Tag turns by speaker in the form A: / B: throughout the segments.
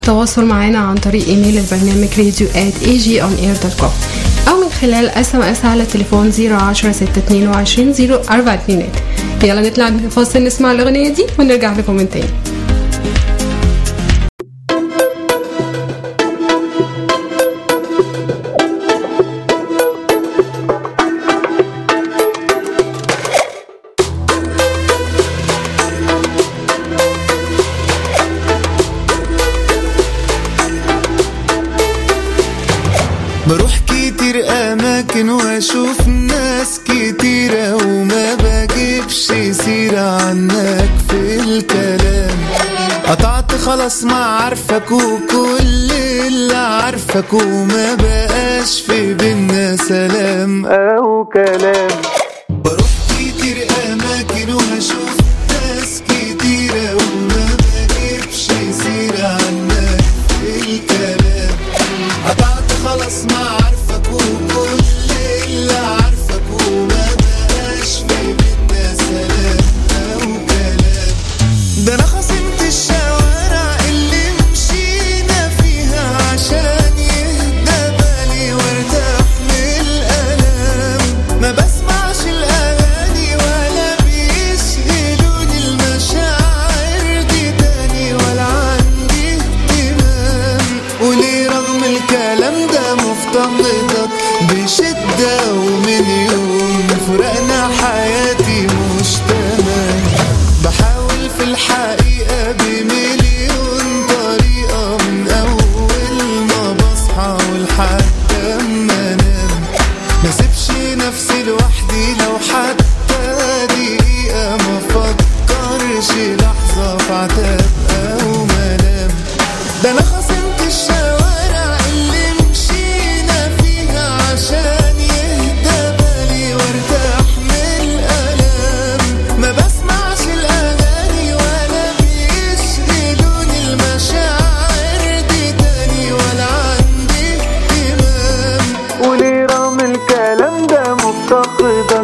A: التواصل معنا عن طريق ايميل البرنامج راديو at agonair.com او من خلال اس ام اس على التليفون 010 622 04 يلا نطلع فاصل نسمع الاغنيه دي ونرجع لكم من تاني
B: بروح كتير اماكن واشوف ناس كتيرة وما بجيبش سيرة عنك في الكلام قطعت خلاص ما عارفك وكل اللي عارفك وما بقاش في بينا سلام او كلام بروح كتير اماكن واشوف ناس كتيرة وما بجيبش سيرة عنك في الكلام قطعت خلاص ما عارفك وكل اللي عارفك وما بقاش في بينا سلام او كلام ده انا خصمت الشوارع اللي مشينا فيها عشان يهدى بالي وارتاح من الالام ما بسمعش الاغاني ولا بيشغلوني المشاعر دي تاني ولا عندي اهتمام وليه رغم الكلام ده مفتقدك بشدة ومن يوم فرقنا حياتي مش تمام بحاول في الحقيقة بمليون طريقة من أول ما بصحى ولحد أما أنام ما سيبش نفسي لوحدي لو حتى دقيقة ما فكرش لحظة في عتاب أو ملام ده أنا خصمت الشوارع اللي مشينا فيها عشان يهدى بالي وارتاح من الألام ما بسمعش الأغاني ولا بيشغلوني المشاعر دي تاني ولا عندي اهتمام وليه رغم الكلام ده مفتقدك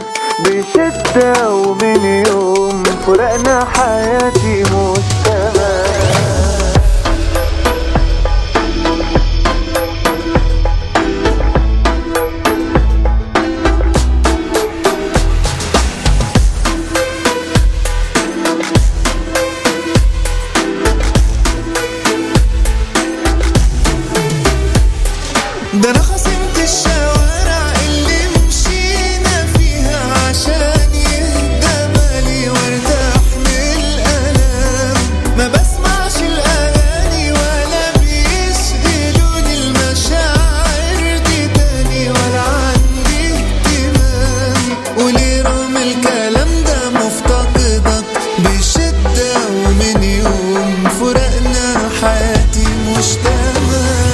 B: بشدة ومن يوم فرقنا حياتي مش تمام ده انا خصمت الشوارع اللي مشينا فيها عشان يهدى بالي وارتاح من الالام ما بسمعش الاغاني ولا بيشغلوني المشاعر دي تاني ولا عندي اهتمام وليه رغم الكلام ده مفتقدك بشدة ومن يوم فرقنا حياتي مش تمام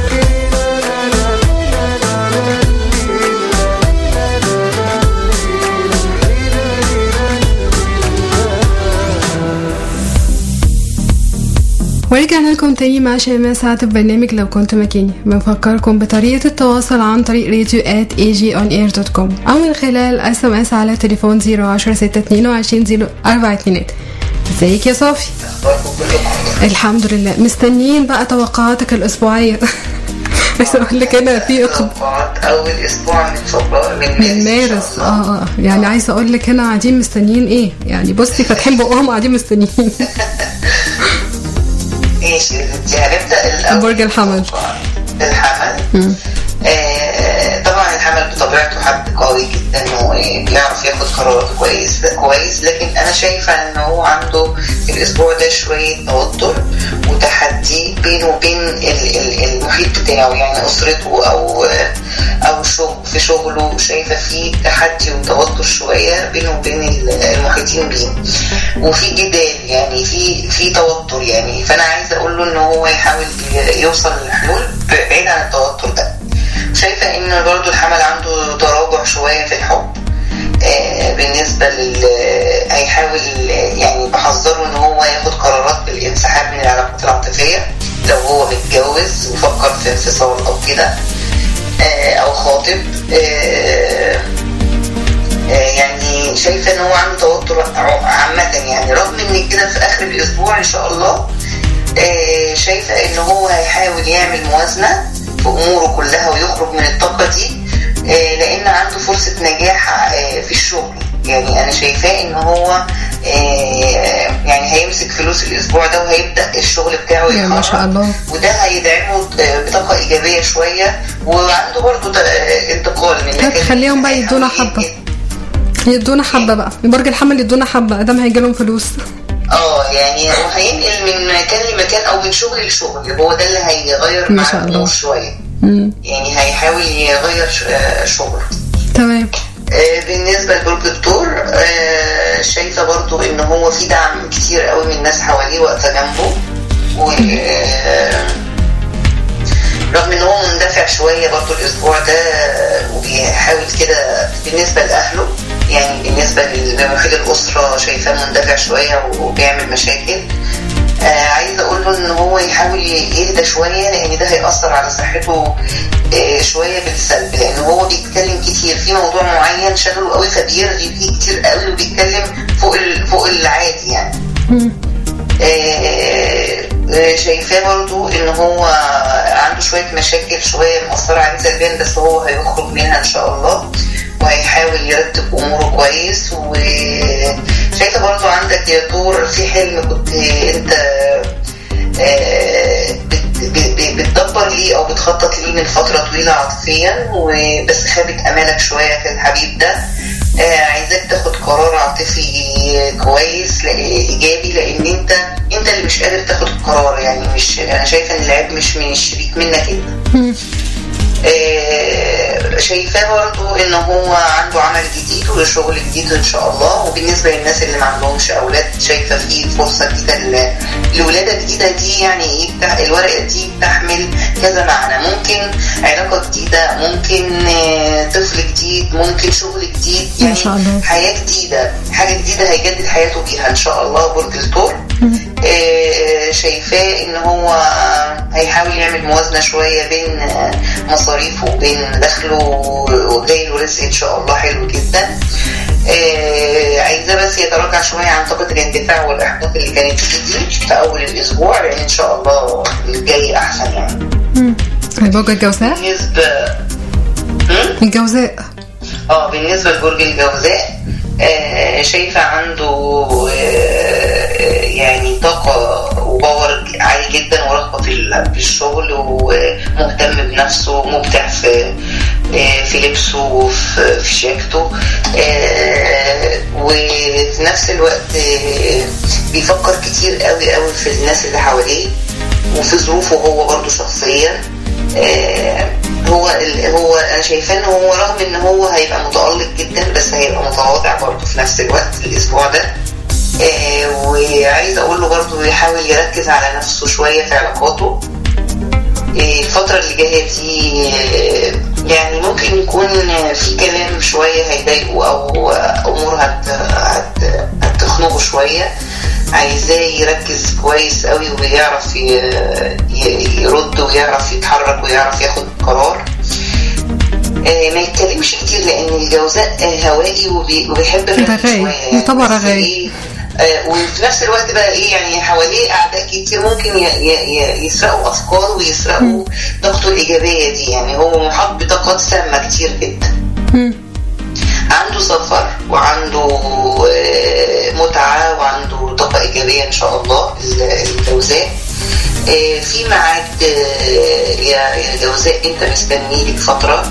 A: ورجعنا لكم تاني مع شيماء ساعة البرنامج لو كنت مكاني بنفكركم بطريقة التواصل عن طريق راديو at agonair.com أو من خلال اس ام اس على تليفون 010 622 04 ازيك يا صافي الحمد لله مستنيين بقى توقعاتك الأسبوعية بس أقول لك أنا في إقب...
C: توقعات اول اسبوع من فبراير من
A: من مارس اه اه يعني عايزه اقول لك هنا قاعدين مستنيين ايه يعني بصي فاتحين بقهم قاعدين مستنيين
C: ماشي انت هنبدا الاول
A: برج الحمل.
C: الحمل آه طبعا الحمل بطبيعته حد قوي جدا وبيعرف ياخد قرارات كويس كويس لكن انا شايفه ان هو عنده الاسبوع ده شويه توتر وتحدي بينه وبين ال- ال- المحيط بتاعه يعني اسرته او او شغل في شغله شايفه في تحدي وتوتر شويه بينه وبين ال- المحيطين بيه وفي جدال يعني في في توتر يعني فانا عايزه اقول له ان هو يحاول يوصل لحلول بعيد عن التوتر ده شايفه ان برضو الحمل عنده تراجع شويه في الحب آه، بالنسبه لل هيحاول يعني بحذره ان هو ياخد قرارات بالانسحاب من العلاقات العاطفيه لو هو متجوز وفكر في انفصال او كده آه، او خاطب آه، آه، يعني شايفه ان هو عنده توتر ع- عامه يعني رغم ان كده في اخر الاسبوع ان شاء الله آه، شايفه ان هو هيحاول يعمل موازنه في اموره كلها ويخرج من الطاقه دي آه، لان عنده فرصه نجاح آه، في الشغل يعني انا شايفاه ان هو آه، يعني هيمسك فلوس الاسبوع ده وهيبدا الشغل بتاعه
A: يا ما شاء
C: يخرج.
A: الله.
C: وده هيدعمه آه، بطاقه ايجابيه شويه وعنده برضه ت- آه، انتقال من
A: طيب
C: مكان
A: خليهم بقى يدونا
C: هيحاول
A: حبة.
C: ينقل-
A: يدونا حبه بقى برج الحمل يدونا حبه ادام هيجي لهم فلوس
C: اه يعني هو هينقل من مكان لمكان او من شغل لشغل هو ده اللي هيغير
A: ما
C: مع
A: شاء الله.
C: الامور شويه
A: مم.
C: يعني هيحاول يغير ش- آه، شغله
A: تمام
C: آه، بالنسبة لبرج الثور آه، شايفة برضو ان هو في دعم كتير قوي من الناس حواليه واقفة جنبه و آه، رغم ان هو مندفع شوية برضو الاسبوع ده آه، وبيحاول كده بالنسبة لاهله يعني بالنسبة لمحيط الاسرة شايفاه مندفع شوية وبيعمل مشاكل آه عايزه اقول له ان هو يحاول يهدى شويه لان ده هياثر على صحته آه شويه بالسلب لان هو بيتكلم كتير في موضوع معين شغله قوي فبيرغي فيه كتير قوي وبيتكلم فوق ال- فوق العادي يعني
A: مم.
C: آه، آه، شايفاه برضو ان هو عنده شوية مشاكل شوية مأثرة عليه سلبيا بس هو هيخرج منها ان شاء الله وهيحاول يرتب اموره كويس وشايفة برضو عندك يا طور في حلم كنت انت آه، بت- ب- ب- بتدبر ليه او بتخطط ليه من فترة طويلة عاطفيا وبس خابت امالك شوية في الحبيب ده آه، عايزاك تاخد قرار عاطفي كويس لأ- ايجابي لان انت انت اللي مش قادر تاخد القرار يعني مش انا شايفه ان العيب مش من الشريك منك انت
A: مم.
C: آه، شايفاه برضو ان هو عنده عمل جديد وشغل جديد ان شاء الله وبالنسبه للناس اللي ما عندهمش اولاد شايفه في فرصه جديده ل- لولاده جديده دي يعني ايه بتاع الورقه دي بتحمل كذا معنى ممكن علاقه جديده ممكن آه، طفل جديد ممكن شغل جديد
A: ما
C: يعني
A: شاء الله.
C: حياه جديده حاجه جديده هيجدد حياته بيها ان شاء الله برج الثور آه، شايفاه ان هو هيحاول يعمل موازنه شويه بين آه، مصاريفه وبين دخله وجاي له رزق ان شاء الله حلو جدا آه، عايزاه بس يتراجع شويه عن طاقه الاندفاع والاحباط اللي كانت فيه دي في اول الاسبوع لان ان شاء الله الجاي احسن يعني
A: مم. برج الجوزاء
C: بالنسبه هم؟
A: الجوزاء
C: اه بالنسبة لبرج الجوزاء آه شايفة عنده آه يعني طاقة وباور عالي جدا ورغبة في ال- في الشغل ومهتم بنفسه مبدع في آه في لبسه وفي في شياكته آه وفي نفس الوقت آه بيفكر كتير قوي قوي في الناس اللي حواليه وفي ظروفه هو برضه شخصيا آه، هو ال- هو انا شايفاه ان هو رغم ان هو هيبقى متالق جدا بس هيبقى متواضع برضه في نفس الوقت الاسبوع ده آه، وعايزه اقول له برضه يحاول يركز على نفسه شويه في علاقاته آه، الفترة اللي جاية دي آه، يعني ممكن يكون في كلام شوية هيضايقه أو أمور هت هت هتخنقه شوية عايزاه يركز كويس قوي ويعرف ي- ي- يرد ويعرف يتحرك ويعرف ياخد قرار آه، ما يتكلمش كتير لان الجوزاء آه، هوائي وبي- وبيحب الرغي
A: رغاي.
C: شويه يعني
A: طبعا
C: بس
A: رغاي.
C: إيه، آه، وفي نفس الوقت بقى ايه يعني حواليه اعداء كتير ممكن ي- ي- ي- يسرقوا افكاره ويسرقوا طاقته الايجابيه دي يعني هو محاط بطاقات سامه كتير جدا
A: مم.
C: عنده سفر وعنده آه، متعة وعنده طاقة إيجابية إن شاء الله الجوزاء آه، في ميعاد آه، يا يا جوزاء أنت مستنيه لك فترة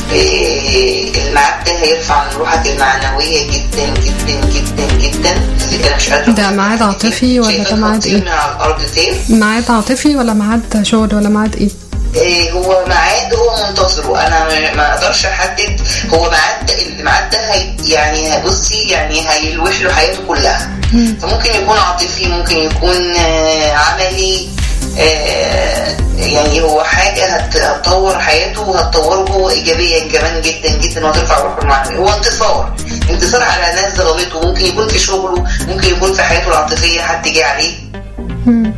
C: آه، الميعاد ده هيرفع من روحك المعنوية جدا جدا جدا جدا اللي أنا مش قادرة
A: ده ميعاد عاطفي ولا
C: شايفاك
A: ده ميعاد
C: هتطير
A: إيه؟
C: من على الأرض تاني
A: ميعاد عاطفي ولا ميعاد شغل ولا ميعاد ايه؟
C: إيه هو ميعاد هو منتظره انا ما- ما اقدرش احدد هو ميعاد الميعاد ده هي يعني بصي يعني هيلوح له حياته كلها فممكن يكون عاطفي ممكن يكون آه، عملي آه، يعني هو حاجة هت- هتطور حياته وهتطوره هو إيجابيا كمان جدا جدا وهترفع روحه المعنوية هو انتصار انتصار على ناس ظلمته ممكن يكون في شغله ممكن يكون في حياته العاطفية حد جه عليه
A: مم.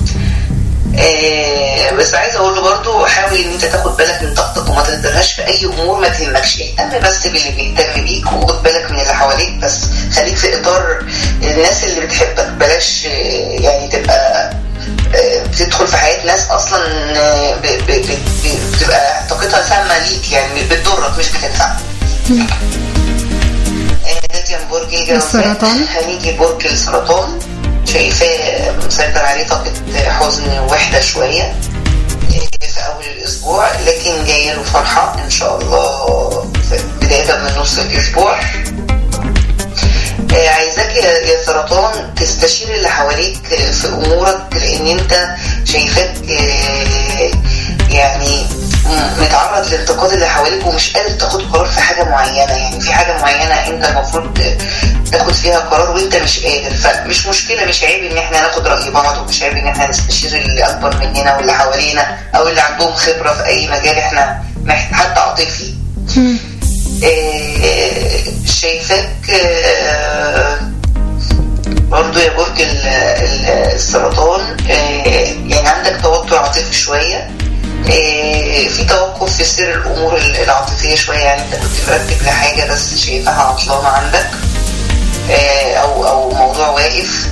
C: آه، بس عايزه اقول له برضه حاول ان انت تاخد بالك من طاقتك وما تهدرهاش في اي امور ما تهمكش اهتم بس باللي بيهتم بيك وخد بالك من اللي حواليك بس خليك في اطار الناس اللي بتحبك بلاش آه، يعني تبقى آه، بتدخل في حياه ناس اصلا آه، ب- ب- ب- ب- بتبقى طاقتها سامه ليك يعني بتضرك مش بتنفعك آه، ده كان برج الجوزاء
A: السرطان.
C: هنيجي برج السرطان شايفاه مسيطر عليه طاقة حزن ووحدة شوية آه، في أول الأسبوع لكن جاية له فرحة إن شاء الله في- بداية من نص الأسبوع آه، عايزاك يا يا سرطان تستشير اللي حواليك آه، في امورك لان انت شايفاك آه، يعني م- متعرض للانتقاد اللي حواليك ومش قادر تاخد قرار في حاجه معينه يعني في حاجه معينه انت المفروض تاخد فيها قرار وانت مش قادر فمش مشكله مش عيب ان احنا ناخد راي بعض ومش عيب ان احنا نستشير اللي اكبر مننا واللي حوالينا او اللي عندهم خبره في اي مجال احنا محت- حتى عاطفي آه، شايفاك آه، برضو يا برج ال- ال- السرطان آه، يعني عندك توتر عاطفي شوية آه، في توقف في سير الأمور ال- العاطفية شوية يعني أنت كنت مرتب لحاجة بس شايفاها عطلانة عندك آه، أو أو موضوع واقف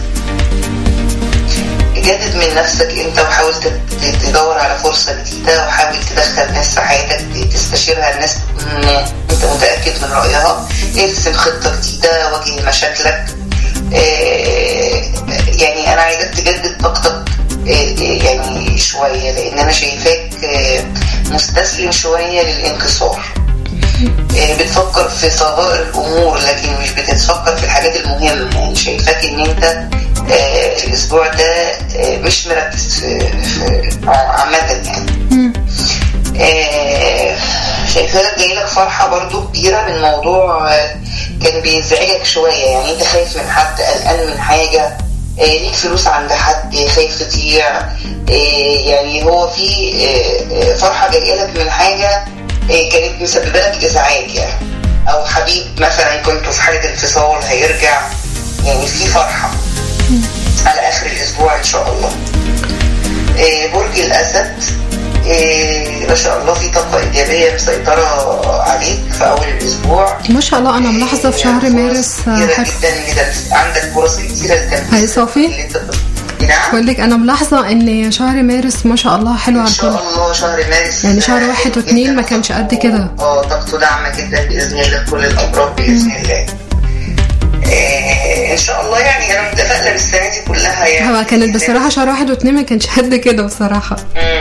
C: جدد من نفسك انت وحاول تت- تدور على فرصة جديدة وحاول تدخل ناس في حياتك تستشيرها الناس م- انت متأكد من رأيها ارسم خطة جديدة واجه مشاكلك آه، يعني انا عايزك تجدد طاقتك آه، آه، يعني شوية لان انا شايفاك آه، مستسلم شوية للانكسار آه، بتفكر في صغائر الامور لكن مش بتتفكر في الحاجات المهمه يعني شايفاك ان انت آه، الاسبوع ده آه، مش مركز في, في عامه يعني آه، شايفاك جايلك فرحه برضو كبيره من موضوع آه، كان بيزعجك شويه يعني انت خايف من حد قلقان من حاجه آه، ليك فلوس عند حد خايف تضيع آه، يعني هو في آه، آه، فرحه جايه لك من حاجه آه، كانت مسببه لك ازعاج يعني او حبيب مثلا كنتوا في حاله انفصال هيرجع يعني في فرحه على اخر الاسبوع ان شاء الله آه، برج الاسد آه، ما شاء الله في طاقه ايجابيه مسيطره عليك في اول الاسبوع
A: ما شاء الله انا ملاحظه في شهر
C: فرص
A: مارس
C: كتيرة
A: حلو
C: جدا لتنف- عندك فرص كتيرة للتنفيذ
A: هاي صافي؟
C: اللي انت بت- نعم
A: بقول لك انا ملاحظه ان شهر مارس ما شاء الله حلو
C: ان
A: على
C: شاء
A: الكل
C: الله شهر مارس
A: يعني شهر
C: آه،
A: واحد
C: جداً
A: واثنين ما كانش قد كده
C: اه طاقته داعمة جدا بإذن الله كل الأمراض بإذن الله آه، إن شاء الله يعني أنا متفائلة بالسنة دي كلها يعني
A: هو كانت بصراحه شهر واحد واثنين ما كانش قد كده بصراحه
C: مم.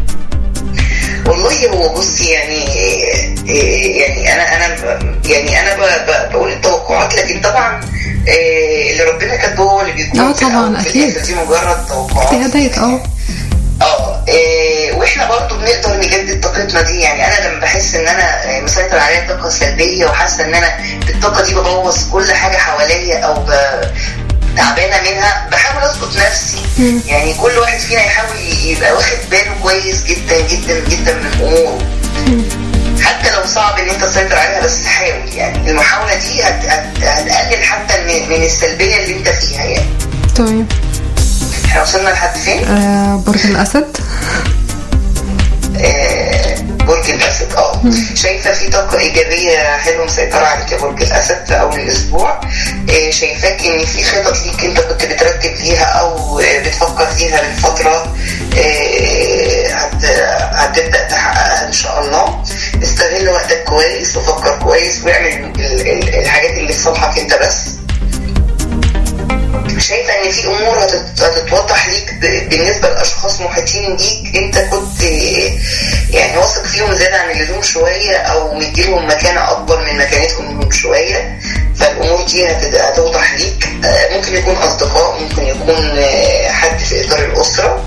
C: والله هو بصي يعني آه، يعني انا انا ب- يعني انا ب- ب- بقول التوقعات لكن طبعا آه، اللي ربنا كاتبه هو اللي بيكون
A: آه
C: في
A: طبعاً،
C: الأول وفي
A: أكيد.
C: الآخر دي مجرد توقعات
A: اجتهادات اه
C: اه إيه، واحنا برضو بنقدر نجدد طاقتنا دي يعني انا لما بحس ان انا مسيطر عليا طاقه سلبيه وحاسه ان انا بالطاقه دي ببوظ كل حاجه حواليا او ب... تعبانه منها بحاول اظبط نفسي
A: مم.
C: يعني كل واحد فينا يحاول يبقى واخد باله كويس جدا جدا جدا من اموره حتى لو صعب ان انت تسيطر عليها بس حاول يعني المحاوله دي هت... هت... هتقلل حتى من... من السلبيه اللي انت فيها يعني
A: تمام
C: احنا وصلنا لحد فين؟
A: آه برج الاسد
C: آه، برج الاسد اه شايفه في طاقه ايجابيه حلوه مسيطره عليك يا برج الاسد في اول الاسبوع آه، شايفاك ان في خطط ليك انت كنت بترتب ليها او آه، بتفكر فيها من فتره آه، هت- هتبدا تحققها ان شاء الله استغل وقتك كويس وفكر كويس واعمل ال- ال- الحاجات اللي في صالحك انت بس شايفه ان في امور هتت- هتتوضح ليك ب- بالنسبه لاشخاص محيطين بيك انت كنت يعني واثق فيهم زياده عن اللزوم شويه او مديلهم مكانه اكبر من مكانتهم شويه فالامور دي هت- هتوضح ليك آه، ممكن يكون اصدقاء ممكن يكون آه، حد في اطار الاسره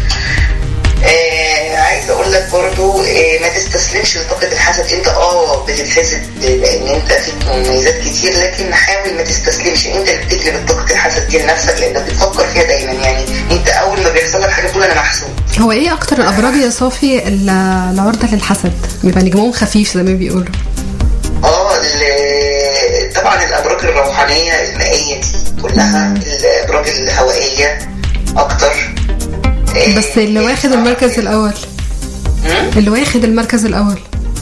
C: آه عايز اقول لك برضو آه ما تستسلمش لطاقه الحسد انت اه بتتحسد لان انت فيك مميزات كتير لكن حاول ما تستسلمش انت اللي بتجلب طاقه الحسد دي لنفسك لانك بتفكر فيها دايما يعني انت اول ما بيحصل لك حاجه تقول انا محسود
A: هو ايه اكتر الابراج يا صافي اللي العرضه للحسد بيبقى نجمهم خفيف زي ما بيقولوا
C: اه ال- طبعا الابراج الروحانيه المائيه دي كلها الابراج الهوائيه اكتر آه،
A: بس اللي واخد المركز الاول
C: مم؟
A: اللي واخد المركز الاول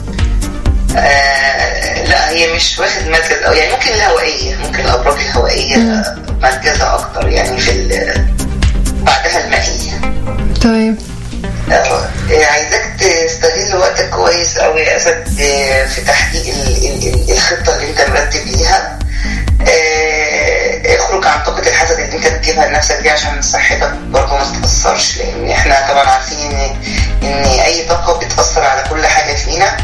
C: آه لا هي مش واخد مركز او يعني ممكن الهوائيه ممكن الابراج الهوائيه مركزها اكتر يعني في ال- وبعدها المائية
A: تمام
C: آه، عايزاك تستغل وقتك كويس قوي يا اسد آه، في تحقيق ال- ال- ال- الخطه اللي انت مرتب ليها آه، اخرج عن طاقه الحسد اللي انت بتجيبها لنفسك دي عشان صحتك برضه ما تتاثرش لان احنا طبعا عارفين ان ان اي طاقه بتاثر على كل حاجه فينا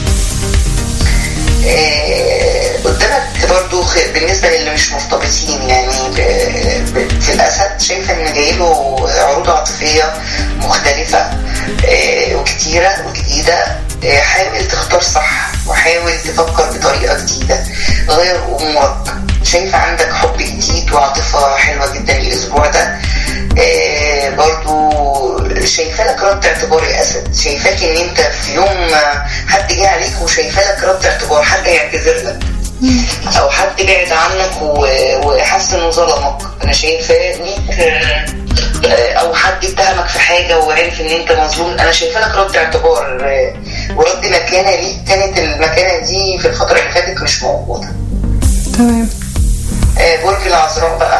C: آه، قدامك برضو خ- بالنسبة للي مش مرتبطين يعني ب- ب- في الأسد شايفة إن جايله عروض عاطفية مختلفة آه، وكتيرة وجديدة آه، حاول تختار صح وحاول تفكر بطريقة جديدة غير أمورك شايفة عندك حب جديد وعاطفة حلوة جدا الأسبوع ده آه، برضو شايفة لك رد اعتبار يا أسد شايفاك إن أنت في يوم ما حد جه عليك وشايفة لك رد اعتبار حد يعتذر لك أو حد بعد عنك و- وحس إنه ظلمك أنا شايفاه ليك آه، آه، أو حد اتهمك في حاجة وعرف إن أنت مظلوم أنا شايفة لك رد اعتبار آه، ورد مكانة ليك كانت المكانة دي في الفترة اللي فاتت مش موجودة
A: تمام
C: آه، برج العذراء بقى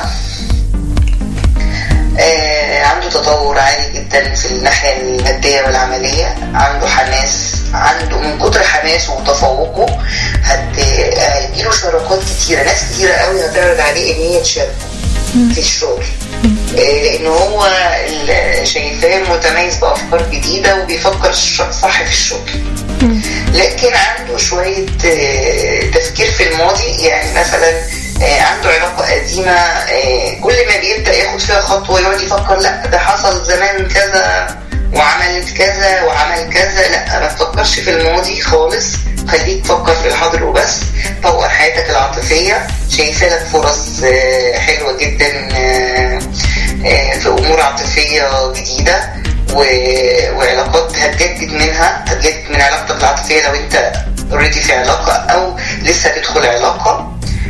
C: آه، عنده تطور عالي جدا في الناحية المادية والعملية عنده حماس عنده من كتر حماسه وتفوقه هت- هيجيله شراكات كتيرة ناس كتيرة قوي هتعرض عليه ان هي تشاركه في الشغل آه، لان هو ال- شايفاه متميز بافكار جديده وبيفكر ش- صح في الشغل لكن عنده شويه آه، تفكير في الماضي يعني مثلا آه، عنده علاقه قديمه آه، كل ما بيبدا ياخد فيها خطوه يقعد يفكر لا ده حصل زمان كذا وعملت كذا وعمل كذا لا ما تفكرش في الماضي خالص خليك تفكر في الحاضر وبس طور حياتك العاطفية شايفة لك فرص آه، حلوة جدا آه، آه، في أمور عاطفية جديدة و- وعلاقات هتجدد منها هتجدد من علاقتك العاطفية لو انت اوريدي في علاقة أو لسه هتدخل علاقة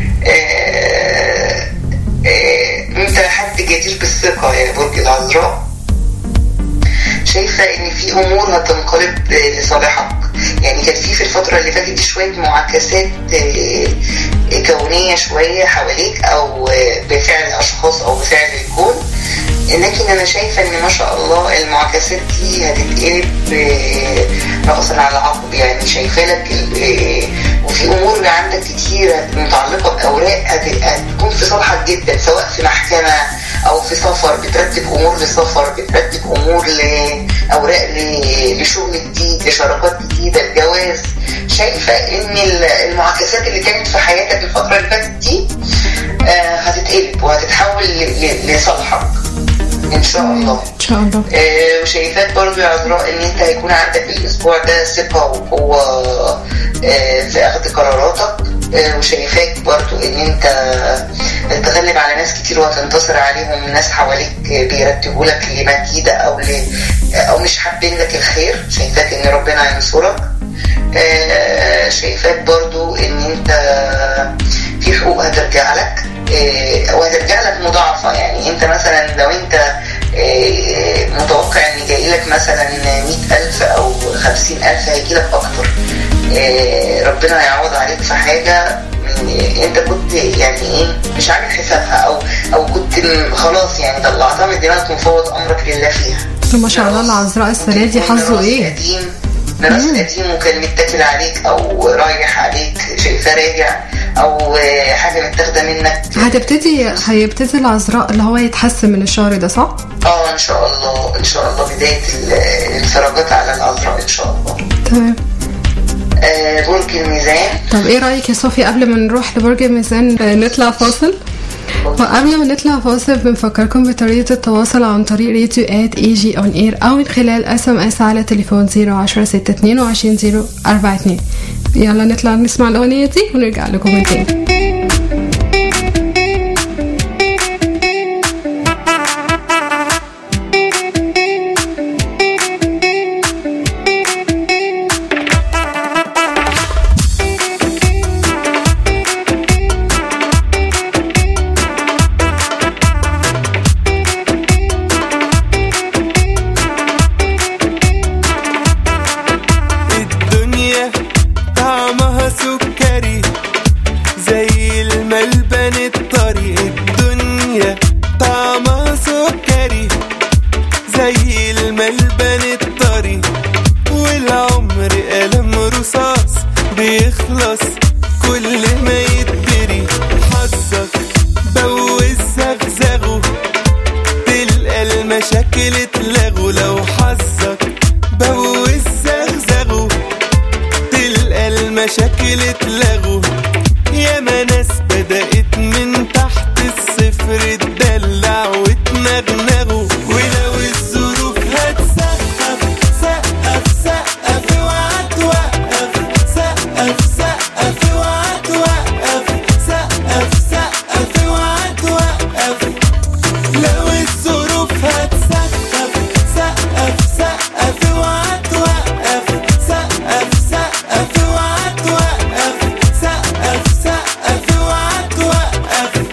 C: آه، آه، انت حد جدير بالثقة يا برج العذراء شايفة ان في امور هتنقلب لصالحك يعني كان في في الفترة اللي فاتت شوية معاكسات آه، كونية شوية حواليك او آه، بفعل اشخاص او بفعل الكون لكن انا شايفة ان ما شاء الله المعاكسات دي هتتقلب آه، رأسا على عقب يعني شايفة لك ال- آه، وفي امور عندك كتيرة متعلقة باوراق هت- هتكون في صالحك جدا سواء في محكمة او في سفر بترتب امور لسفر بترتب امور لاوراق ل- لشغل جديد لشراكات جديده لجواز شايفه ان ال- المعاكسات اللي كانت في حياتك الفتره اللي فاتت دي آه، هتتقلب وهتتحول ل- ل- لصالحك ان شاء الله
A: ان شاء الله
C: آه، وشايفاك برضو يا عذراء ان انت هيكون عندك الاسبوع ده ثقة وقوة آه، في اخذ قراراتك آه، وشايفاك برضو ان انت هتتغلب على ناس كتير وهتنتصر عليهم ناس حواليك بيرتبوا لك لمكيدة او ل... او مش حابين لك الخير شايفاك ان ربنا هينصرك آه، شايفاك برضو ان انت في حقوق هترجع لك آه، وهترجع لك مضاعفة يعني انت مثلا لو انت آه، متوقع ان جاي لك مثلا 100000 او 50000 هيجي لك اكتر آه، ربنا هيعوض عليك في حاجة من- انت كنت يعني ايه مش عامل حسابها او او كنت م- خلاص يعني طلعتها من دماغك ومفوض امرك لله فيها
A: ما شاء الله العذراء السنة دي حظه
C: ميراث
A: ايه
C: قديم ميراث قديم وكان متكل عليك او رايح عليك شايفاه راجع او آه، حاجه متاخده منك
A: هتبتدي هيبتدي العذراء اللي هو يتحسن من الشهر ده صح؟
C: اه ان شاء الله ان شاء الله بدايه ال- الانفراجات على العذراء ان شاء الله
A: تمام
C: آه، برج الميزان
A: طب ايه رأيك يا صوفي قبل ما نروح لبرج الميزان آه، نطلع فاصل وقبل ما نطلع فاصل بنفكركم بطريقة التواصل عن طريق راديو ات اي جي اون اير او من خلال اس ام اس على تليفون 010 622 042 يلا نطلع نسمع الأغنية دي ونرجع لكم من تاني
B: الدنيا طعمها سكري زي اللي اتلغوا ياما ناس بدأت من تحت الصفر تدلع وتنغنغوا ولو الظروف هتسقف سقف سقف اوعى توقف سقف سقف اوعى توقف سقف سقف اوعى توقف لو الظروف هتسقف سقف سقف اوعى توقف سقف سقف اوعى توقف سقف سقف اوعى توقف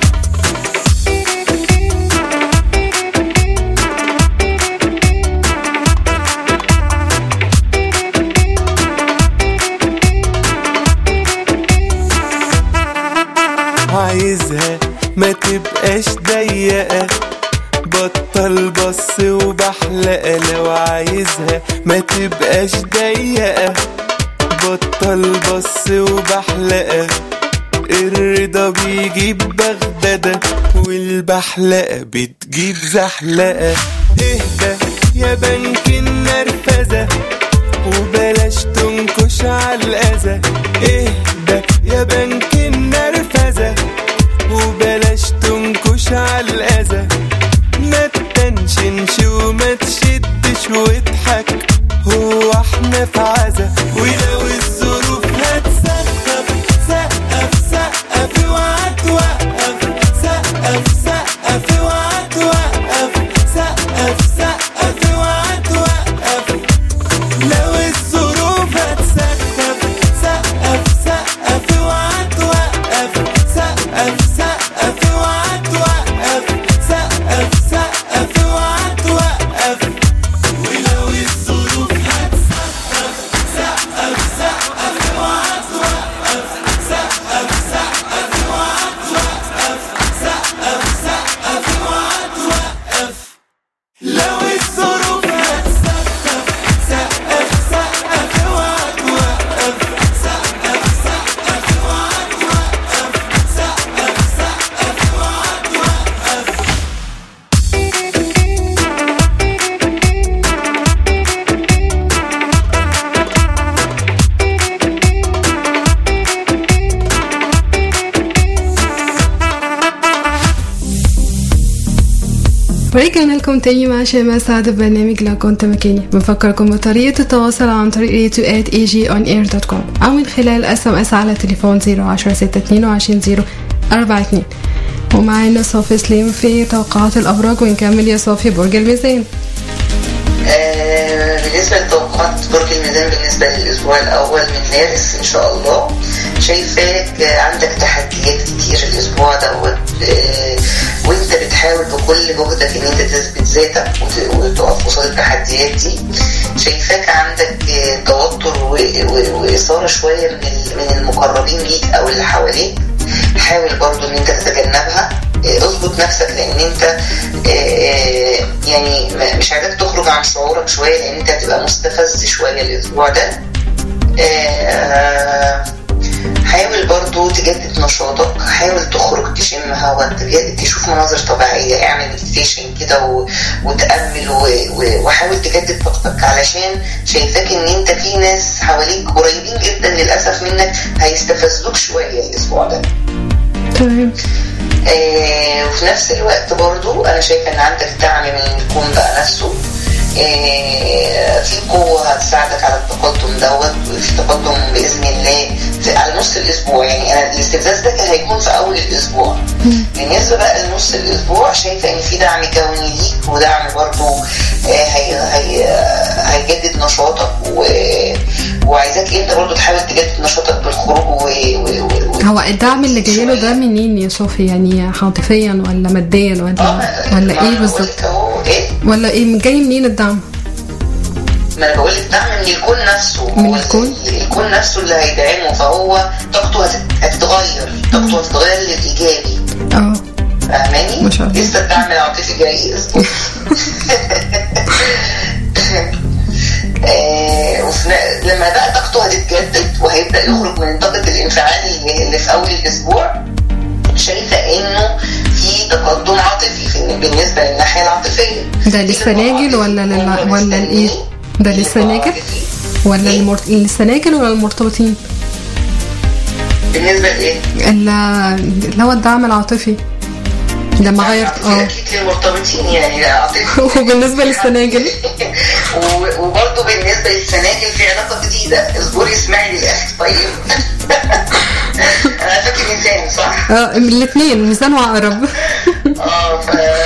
B: عايزها ما تبقاش ضيقة بطل بص وبحلقة لو عايزها ما تبقاش ضيقة بطل بص وبحلقة الرضا بيجيب بغدادة والبحلقة بتجيب زحلقة اهدى يا بنك النرفزة وبلاش تنكش على الأذى اهدى يا بنك النرفزة وبلاش تنكش على الأذى ما تتنشنش وما تشدش واضحك هو احنا في عزا ولو الظروف هتسقف سقف سقف اوعى توقف سقف سقف اوعى توقف سقف سقف اوعى توقف لو الظروف هتسقف سقف سقف اوعى توقف سقف سقف اوعى توقف سقف سقف اوعى توقف ولو الظروف هتسقف سقف سقف اوعى توقف سقف سقف اوعى توقف سقف سقف اوعى توقف لو الظروف هتسقف سقف سقف اوعى توقف سقف سقف اوعى توقف سقف سقف اوعى توقف
A: ورجعنا لكم تاني مع شيماء سعد في برنامج لو كنت مكاني بنفكركم بطريقة التواصل عن طريق radio at agonair.com أو من خلال اس ام اس على تليفون 010 622 042 ومعانا صافي سليم في توقعات الأبراج ونكمل يا صافي برج الميزان
C: آه، بالنسبة لتوقعات برج الميزان بالنسبة للأسبوع الأول من مارس إن شاء الله شايفاك آه، عندك تحديات كتير الأسبوع دوت آه، وأنت بتحاول بكل جهدك إن أنت تثبت ذاتك وت- وتقف قصاد التحديات دي شايفاك عندك آه، توتر و- و- وإثارة شوية من ال- من المقربين ليك أو اللي حواليك حاول برضو ان انت تتجنبها آه، اظبط نفسك لان انت آه، يعني ما- مش عايزك تخرج عن شعورك شويه لان انت هتبقى مستفز شويه الاسبوع ده آه، حاول برضو تجدد نشاطك حاول تخرج تشم هوا تجدد تشوف مناظر طبيعية اعمل مديتيشن كده و... وتأمل و... و... وحاول تجدد طاقتك علشان شايفاك ان انت في ناس حواليك قريبين جدا للأسف منك هيستفزوك شوية الأسبوع ده
A: تمام
C: آه وفي نفس الوقت برضو انا شايفه ان عندك دعم من الكون بقى نفسه آه في قوة هتساعدك على التقدم دوت وفي تقدم بإذن الله في على نص الأسبوع يعني أنا الاستفزاز ده كان هيكون في أول الأسبوع بالنسبة بقى لنص الأسبوع شايفة إن في دعم كوني ليك ودعم برضو آه هي هي هيجدد نشاطك و... وعايزاك أنت برضو تحاول تجدد نشاطك بالخروج و... و... و...
A: هو الدعم اللي جاي له ده منين يا صوفي يعني عاطفيا ولا ماديا ولا
C: آه،
A: ولا
C: ما
A: ايه
C: أنا
A: بالظبط
C: بقولك أهو إيه
A: ولا ايه جاي منين الدعم
C: ما انا بقول لك دعم من الكون نفسه
A: من
C: هو
A: الكون؟
C: الكون نفسه اللي هيدعمه فهو طاقته هتت- هتتغير طاقته هتتغير للايجابي
A: اه
C: فاهماني؟
A: ما شاء الله.
C: لسه الدعم العاطفي جاي اصبر آه، وفي ن- لما بقى طاقته هتتجدد وهيبدا يخرج من طاقه الانفعال اللي اللي في اول الاسبوع شايفه انه في تقدم عاطفي في بالنسبه للناحيه العاطفيه
A: ده
C: في
A: للسناجل
C: لقاء
A: ولا لل...
C: هو
A: ولا الايه
C: مستنيه.
A: ده
C: في لقاء
A: للسناجل
C: عاطفي.
A: ولا
C: إيه؟
A: المر... للسناجل ولا المرتبطين
C: بالنسبه لايه؟
A: ال- اللي هو الدعم العاطفي لما غيرت
C: عاطفي
A: اه
C: اكيد للمرتبطين يعني عاطفي
A: وبالنسبه للسناجل
C: و- وبرضه بالنسبه للسناجل في علاقه جديده اصبري اسمعي للاخر طيب انا فاكر ميزان صح؟
A: اه الاثنين ميزان وعقرب
C: اه ف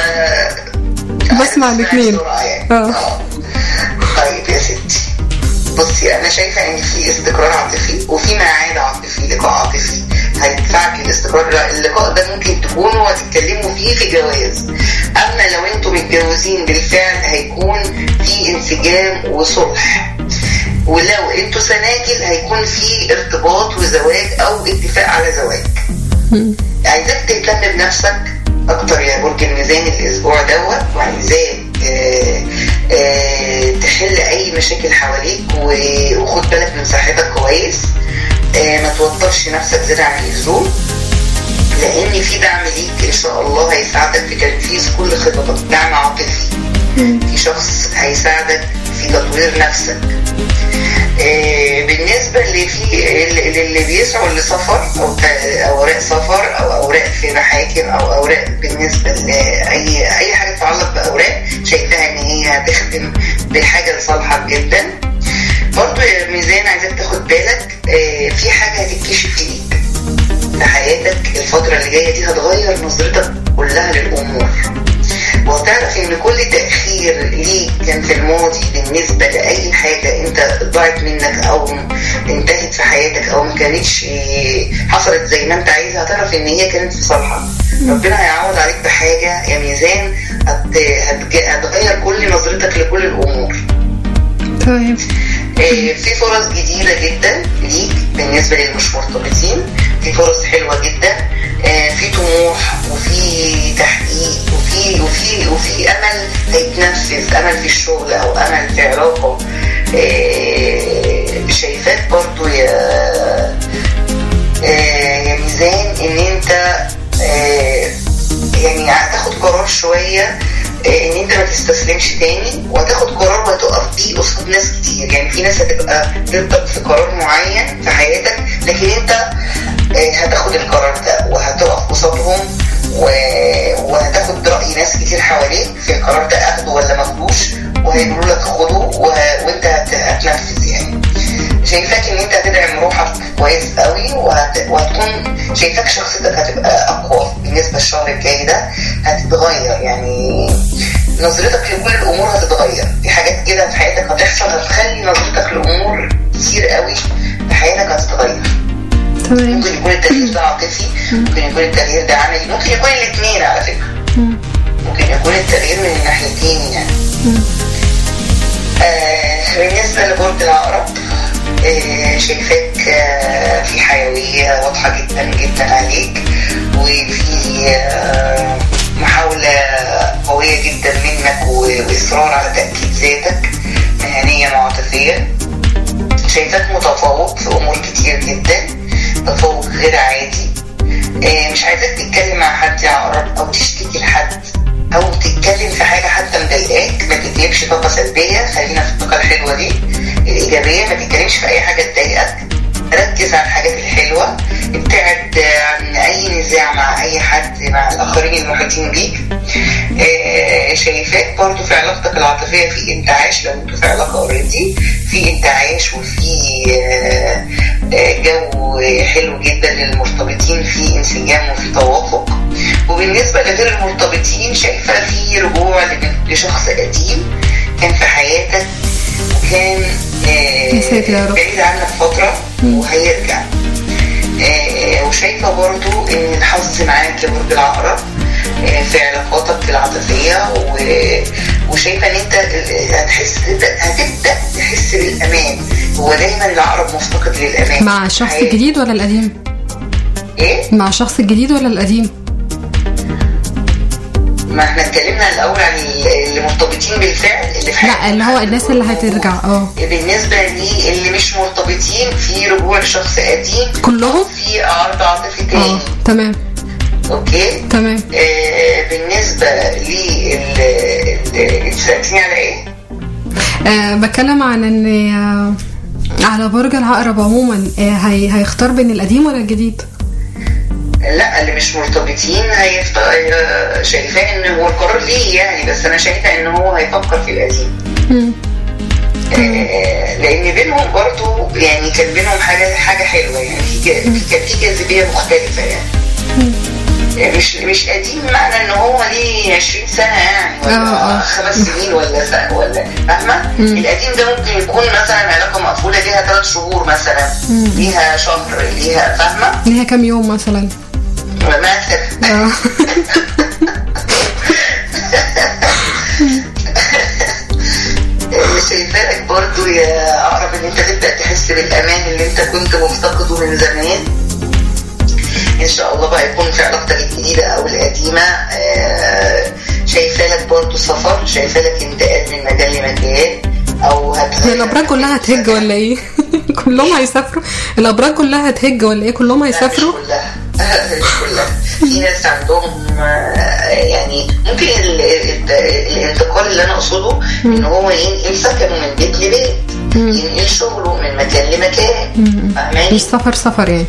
A: بسمع الاتنين.
C: بسرعة يعني.
A: اه.
C: اه طيب يا ستي بصي انا شايفه ان في استقرار عاطفي وفي ميعاد عاطفي لقاء عاطفي هيدفعك للاستقرار ده. اللقاء ده ممكن تكونوا هتتكلموا فيه في جواز اما لو انتم متجوزين بالفعل هيكون في انسجام وصلح ولو انتوا سناجل هيكون في ارتباط وزواج او اتفاق على زواج عايزاك تهتم بنفسك اكتر يا برج الميزان الاسبوع دوت وعايزاك آه، آه، تحل اي مشاكل حواليك و- وخد بالك من صحتك كويس آه، ما توترش نفسك زيادة عن اللزوم لان في دعم ليك ان شاء الله هيساعدك في تنفيذ كل خططك دعم عاطفي في شخص هيساعدك في تطوير نفسك آه، بالنسبة اللي في اللي اللي بيسعوا لسفر أو ت- أوراق سفر أو أوراق في محاكم أو أوراق بالنسبة لأي أي حاجة تتعلق بأوراق شايفاها إن هي هتخدم بالحاجة لصالحك جدا برضو يا ميزان عايزاك تاخد بالك آه، في حاجة هتتكشف ليك في حياتك الفترة اللي جاية دي هتغير نظرتك كلها للأمور وهتعرف ان كل تأخير ليك كان في الماضي بالنسبة لأي حاجة انت ضاعت منك او انتهت في حياتك او ما كانتش إيه، حصلت زي ما انت عايزها هتعرف ان هي كانت في صالحك ربنا هيعوض عليك بحاجة يا ميزان هت- هتج- هتغير كل نظرتك لكل الامور
A: طيب
C: آه، في فرص جديدة جدا ليك بالنسبة للمش مرتبطين في فرص حلوة جدا آه، في طموح وفي تحقيق وفي وفي وفي امل هيتنفذ امل في الشغل او امل في علاقة آه، شايفاك برضو يا آه، يا ميزان ان انت آه، يعني هتاخد قرار شويه آه، ان انت ما تستسلمش تاني وهتاخد قرار وهتقف بيه قصاد ناس كتير يعني في ناس هتبقى ترتب في قرار معين في حياتك لكن انت آه، هتاخد القرار ده وهتقف قصادهم و- وهتاخد رأي ناس كتير حواليك في القرار ده اخده ولا ماخدوش وهيقولوا لك خده وه- وانت هت- هتنفذ يعني شايفاك ان انت هتدعم روحك كويس قوي وهت... وهتكون شايفاك شخصيتك هتبقى اقوى بالنسبه للشهر الجاي ده هتتغير يعني نظرتك لكل الامور هتتغير في حاجات كده في حياتك هتحصل هتخلي نظرتك للامور كتير قوي في حياتك هتتغير
A: تمام
C: ممكن يكون التغيير ده عاطفي ممكن يكون التغيير ده عملي ممكن يكون الاثنين على فكره ممكن يكون التغيير من الناحيتين يعني آه بالنسبة لبرج العقرب آه شايفاك آه في حيوية واضحة جدا جدا عليك وفي آه محاولة قوية جدا منك و- وإصرار على تأكيد ذاتك مهنيا وعاطفيا شايفاك متفوق في أمور كتير جدا تفوق غير عادي آه، مش عايزاك تتكلم مع حد يا عقرب او تشتكي لحد او تتكلم في حاجه حتى مضايقاك ما تديكش طاقه سلبيه خلينا في الطاقه الحلوه دي الايجابيه ما تتكلمش في اي حاجه تضايقك ركز على الحاجات الحلوه ابتعد آه، عن اي نزاع مع اي حد مع الاخرين المحيطين بيك آه، شايفاك برضو في علاقتك العاطفيه في انتعاش لو انتوا في علاقه اوريدي في انتعاش وفي آه، آه، جو حلو جدا للمرتبطين في انسجام وفي توافق وبالنسبه لغير المرتبطين شايفه في رجوع ل- لشخص قديم كان في حياتك وكان آه،
A: يا ساتر يا رب.
C: بعيد عنك فتره وهيرجع آه، وشايفه برضو ان الحظ معاك يا برج العقرب آه، في علاقاتك العاطفيه و- وشايفه ان انت هتحس هتبدا تحس بالامان هو دايما العقرب مفتقد للامان
A: مع الشخص
C: حياته.
A: الجديد ولا القديم؟
C: ايه
A: مع الشخص الجديد ولا القديم؟
C: ما احنا اتكلمنا الاول عن اللي مرتبطين بالفعل اللي في
A: لا
C: حياتهم.
A: اللي هو الناس اللي هترجع اه
C: بالنسبه لي اللي مش مرتبطين في رجوع لشخص قديم
A: كلهم؟
C: في عرض عاطفي
A: اه
C: تاني
A: تمام
C: اوكي
A: تمام
C: آه بالنسبه لل انت سالتني على ايه؟
A: آه بتكلم عن ان آه على برج العقرب عموما آه، هي هيختار بين القديم ولا الجديد
C: لا اللي مش مرتبطين هيفت... آه، شايفاه ان هو القرار ليه يعني بس انا شايفه ان هو هيفكر في القديم
A: مم.
C: آه، لان بينهم برضو يعني كان بينهم حاجه حاجه حلوه يعني في ج- في- كان في جاذبيه مختلفه يعني يعني مش مش قديم معنى ان هو ليه 20 سنه يعني
A: آه، آه.
C: ولا خمس سنين ولا سنة ولا فاهمه؟
A: مم.
C: القديم ده ممكن يكون مثلا علاقه مقفوله ليها ثلاث شهور مثلا
A: مم.
C: ليها شهر ليها فاهمه؟
A: ليها كام يوم مثلا
C: مثلا
A: اه
C: شايفاك برضو يا اقرب ان انت تبدا تحس بالامان اللي انت كنت مفتقده من زمان ان شاء الله بقى يكون في علاقتك الجديده او القديمه آه، شايفه لك برضو سفر شايفه لك انتقال من مكان لمكان او هت
A: هي الابراج كلها هتهج ولا ايه كلهم هيسافروا الابراج كلها هتهج ولا ايه كلهم
C: لا، مش
A: هيسافروا
C: كلها مش كلها في ناس عندهم آه، يعني ممكن ال- ال- الانتقال اللي انا اقصده ان هو ينقل سكنه من بيت لبيت
A: مم.
C: ينقل شغله من مكان لمكان
A: مم.
C: فاهماني؟
A: مش سفر سفر يعني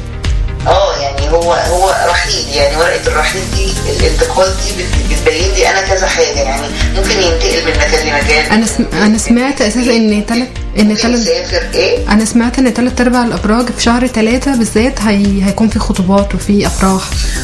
C: اه يعني هو هو رحيل يعني ورقه الرحيل دي الانتقال دي بت- بتبين لي انا كذا حاجه يعني ممكن ينتقل من مكان لمكان
A: انا سم... انا سمعت اساسا ان تلت ان
C: ممكن
A: تلت
C: يسافر ايه
A: انا سمعت ان تلت ارباع الابراج في شهر ثلاثة بالذات هي... هيكون في خطوبات وفي افراح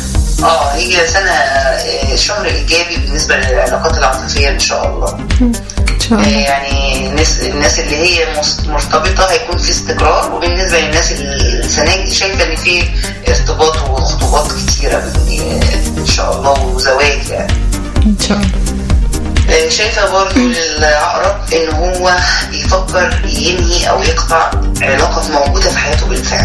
C: اه هي سنه آه، شهر ايجابي بالنسبه للعلاقات العاطفيه ان شاء الله
A: ان شاء
C: آه،
A: الله
C: يعني الناس الناس اللي هي مس- مرتبطه هيكون في استقرار وبالنسبه للناس اللي السنه دي شايفه ان في ارتباط وخطوبات كتيره بال- ان شاء الله وزواج يعني
A: ان شاء الله
C: آه، شايفه برضو العقرب ان هو بيفكر ينهي او يقطع علاقه موجوده في حياته بالفعل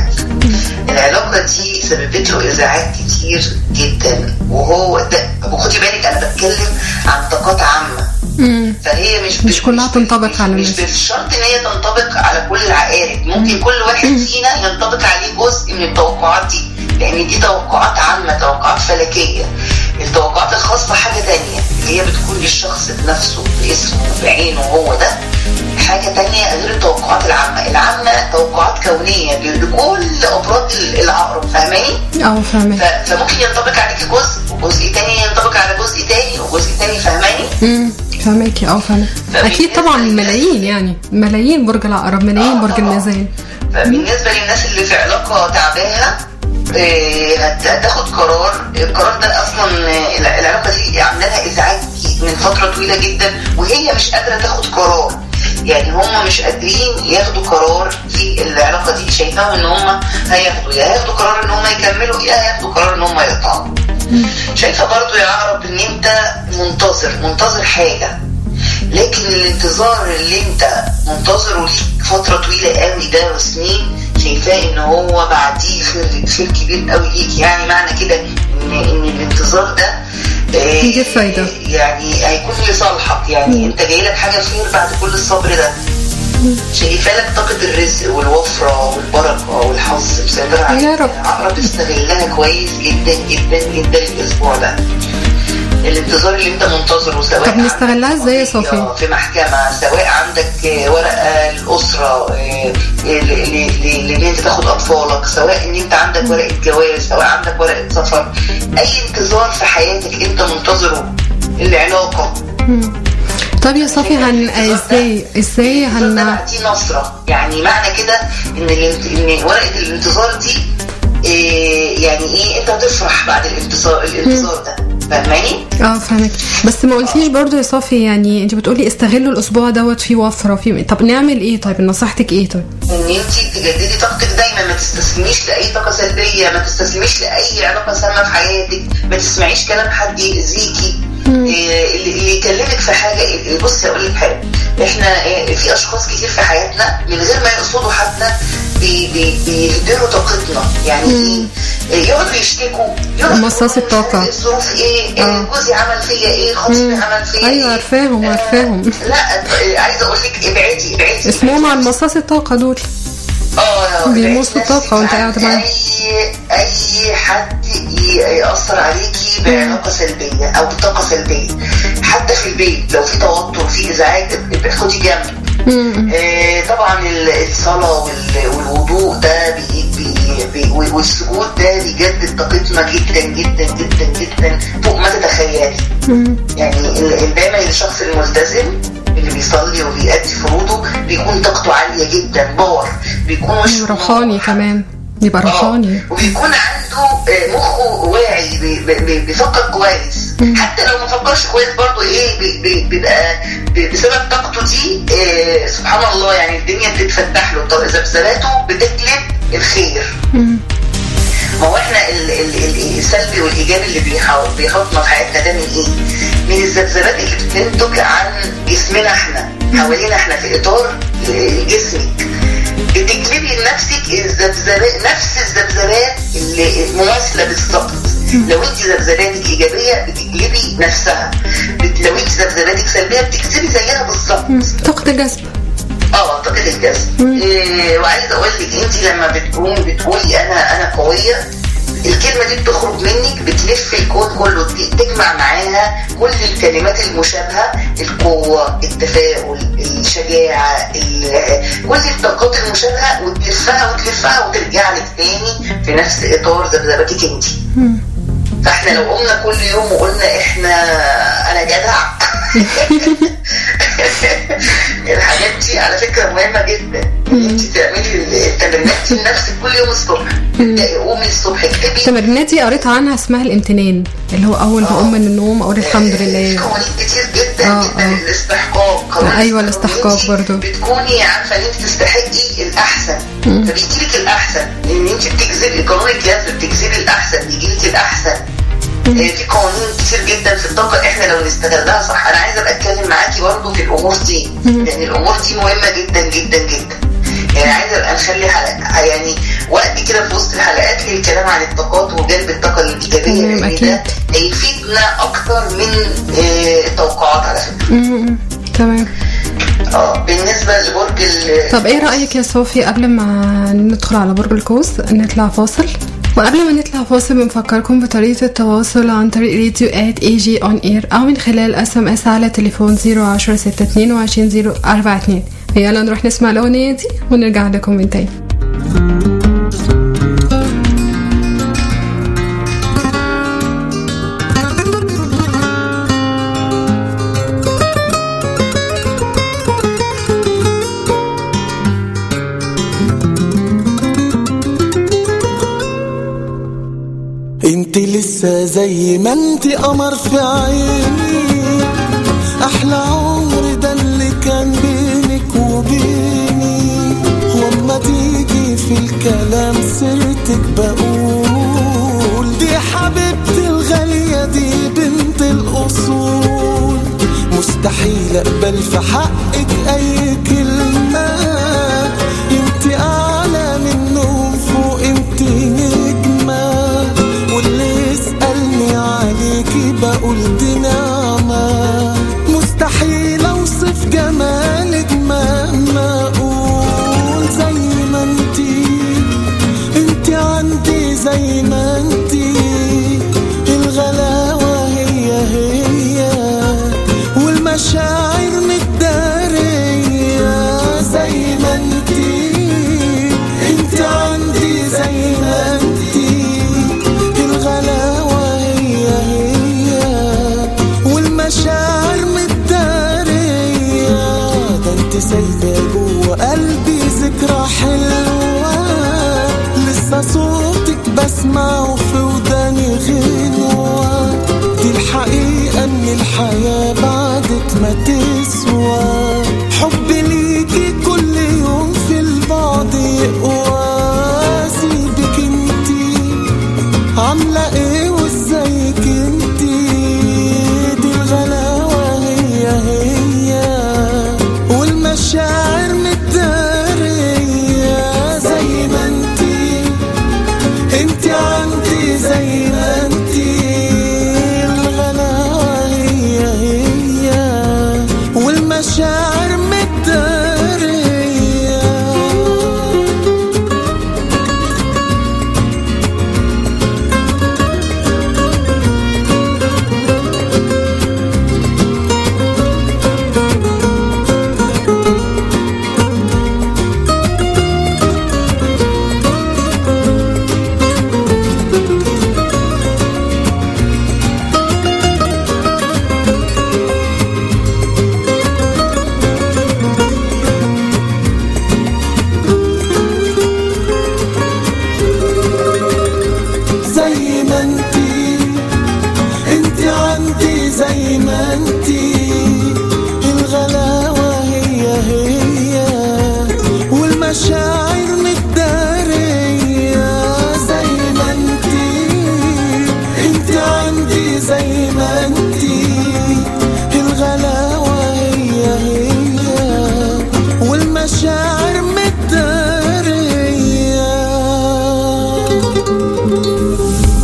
C: العلاقه دي سببت له ازعاج كتير جدا وهو ده وخدي بالك انا بتكلم عن طاقات عامه
A: مم.
C: فهي مش
A: مش كلها تنطبق على
C: مش
A: الناس.
C: بالشرط ان هي تنطبق على كل العقارب ممكن كل واحد فينا ينطبق عليه جزء من التوقعات دي لان دي توقعات عامه توقعات فلكيه التوقعات الخاصه حاجه تانية اللي هي بتكون للشخص بنفسه باسمه بعينه هو ده حاجة تانية غير التوقعات العامة العامة توقعات كونية لكل أبراج العقرب فاهماني؟
A: اه فاهمك
C: ف- فممكن ينطبق عليك جزء وجزء تاني ينطبق على جزء تاني وجزء تاني فاهماني؟
A: امم فاهمكي اه فاهمك اكيد طبعا ملايين يعني ملايين برج العقرب ملايين
C: آه،
A: برج
C: طبعاً.
A: الميزان
C: فبالنسبه للناس اللي في علاقه تعباها آه، هت- هتاخد قرار القرار ده اصلا آه، الع- العلاقه دي عامله لها ازعاج من فتره طويله جدا وهي مش قادره تاخد قرار يعني هم مش قادرين ياخدوا قرار في العلاقه دي شايفاهم ان هم هياخدوا يا هياخدوا قرار ان هم يكملوا يا هياخدوا قرار ان هم يقطعوا شايفه برضو يا عقرب ان انت منتظر منتظر حاجه لكن الانتظار اللي انت منتظره ليك فتره طويله قوي ده وسنين شايفاه ان هو بعديه خير خير كبير قوي ليك يعني معنى كده ان ان الانتظار ده آه،
A: يجيب فايدة.
C: يعني هيكون لصالحك يعني انت جاي لك حاجه خير بعد كل الصبر ده شايفه لك طاقه الرزق والوفره والبركه والحظ مسيطره عليك
A: يا رب.
C: عقرب استغلها كويس جدا جدا جدا الاسبوع ده الانتظار اللي انت منتظره سواء
A: طب نستغلها
C: عندك
A: ازاي يا
C: قضية
A: صوفيا؟
C: في محكمة سواء عندك آه، ورقة للأسرة آه، ل- ل- ل- لان انت تاخد أطفالك سواء ان انت عندك ورقة جواز سواء عندك ورقة سفر أي انتظار في حياتك انت منتظره العلاقة
A: مم. طب يا صافي هن ازاي ازاي
C: الانتظار ده
A: هن
C: بقى دي نصرة يعني معنى كده ان الانت... ان ورقة الانتظار دي إيه يعني ايه انت هتفرح بعد الانتظار الانتظار ده فاهماني؟
A: اه فاهمك بس ما قلتيش برضو يا صافي يعني انت بتقولي استغلوا الاسبوع دوت فيه وفره في طب نعمل ايه طيب نصيحتك ايه طيب
C: ان انت تجددي طاقتك دايما ما تستسلميش لاي طاقه سلبيه ما تستسلميش لاي علاقه سامه في حياتك ما تسمعيش كلام حد يأذيكي إيه، اللي اللي يكلمك في حاجه إيه، بصي اقول لك حاجه احنا إيه، في اشخاص كتير في حياتنا من غير ما يقصدوا حتى بي- بي- بيهدروا طاقتنا يعني ايه إيه، يقعدوا يشتكوا يقعدوا
A: مصاص
C: يقولوا
A: الطاقة.
C: الظروف ايه إيه،
A: آه.
C: جوزي عمل فيا ايه خطيبي
A: مم.
C: عمل فيا
A: أيوة،
C: ايه
A: عارفاهم،
C: آه،
A: عارفاهم.
C: لا إيه، عايزه اقول لك ابعدي ابعدي
A: اسمهم عن مصاص الطاقه دول
C: اه
A: بيمصوا الطاقة وانت قاعد معاهم.
C: اي اي حد ي- ياثر عليكي بعلاقه سلبيه او بطاقه سلبيه حتى في البيت لو في توتر في ازعاج خدي جنب
A: مم.
C: آه طبعا طبعا الصلاه والوضوء ده بي بي بي والسجود ده بيجدد طاقتنا جدا جدا جدا جدا فوق ما تتخيلي يعني دايما الشخص الملتزم اللي بيصلي وبيأدي فروضه بيكون طاقته عاليه جدا باور بيكون وشه
A: روحاني كمان يبقى روحاني
C: وبيكون عنده مخه واعي بيفكر كويس حتى لو ما فكرش كويس برضه ايه بيبقى بسبب طاقته دي إيه سبحان الله يعني الدنيا بتتفتح له ذبذباته بتجلب الخير ما هو احنا السلبي والايجابي اللي بيحطنا في حياتنا ده من ايه؟ من الذبذبات اللي بتنتج عن جسمنا احنا حوالينا احنا في اطار جسمك بتجلبي لنفسك الذبذبات نفس الذبذبات اللي مماثله بالظبط لو انت ذبذباتك ايجابيه بتجلبي نفسها لو انت ذبذباتك سلبيه بتكسبي زيها بالظبط
A: طاقه الجذب
C: اه طاقه الجذب إيه وعايزه اقول لك انت لما بتقومي بتقولي انا انا قويه الكلمه دي بتخرج منك بتلف الكون كله تجمع معاها كل الكلمات المشابهه القوه التفاؤل الشجاعه كل الطاقات المشابهه وتلفها وتلفها وترجع لك تاني في نفس اطار ذبذبتك انت فاحنا لو قمنا كل يوم وقلنا احنا انا جدع الحاجات دي على فكره مهمه جدا انت تعملي التمرينات دي لنفسك كل يوم الصبح قومي الصبح اكتبي
A: التمرينات دي قريت عنها اسمها الامتنان اللي هو اول ما اقوم من النوم اقول الحمد لله
C: قوانين كتير جدا آه جدا آه. الاستحقاق
A: ايوه الاستحقاق برضو
C: بتكوني عارفه ان انت تستحقي الاحسن فبيجي لك الاحسن لان انت بتجذبي قانون الجذب بتجذبي الاحسن بيجي لك الاحسن في قوانين كتير جدا في الطاقه احنا لو نستغلها صح انا عايزه ابقى اتكلم معاكي برضه في الامور دي لان الامور دي مهمه جدا جدا جدا يعني عايزه ابقى نخلي حلقه يعني وقت كده في وسط الحلقات للكلام عن الطاقات وجلب الطاقه الايجابيه لان ده هيفيدنا اكتر من التوقعات على فكره
A: تمام
C: اه بالنسبه لبرج
A: طب ايه رايك يا صوفي قبل ما ندخل على برج القوس نطلع فاصل وقبل ما نطلع فاصل بنفكركم بطريقة التواصل عن طريق راديو ات اي جي اون اير او من خلال اس ام اس على تليفون 010 622 042 يلا نروح نسمع الاغنية دي ونرجع لكم من تاني
B: انت لسه زي ما انت قمر في عيني احلى عمر ده اللي كان بينك وبيني وما تيجي في الكلام سيرتك بقول دي حبيبتي الغالية دي بنت الأصول مستحيل أقبل في حقك أي كلمة انت أعلى منهم فوق انت نجمة واللي يسألني عليكي بقول دي نعمة مستحيل أوصف جمالك مهما أقول زي ما انتي انتي عندي زي ما انتي الغلاوة هي هي والمشاعر متدارية زي ما انتي انتي عندي زي ما انتي الغلاوة هي هي والمشاعر متدارية ده انت سايبة جوه قلبي ذكرى حلوة لسه صوتك بسمعه والمشاعر متدارية زي ما انتي انت عندي زي ما انتي الغلاوة هي هي والمشاعر متدارية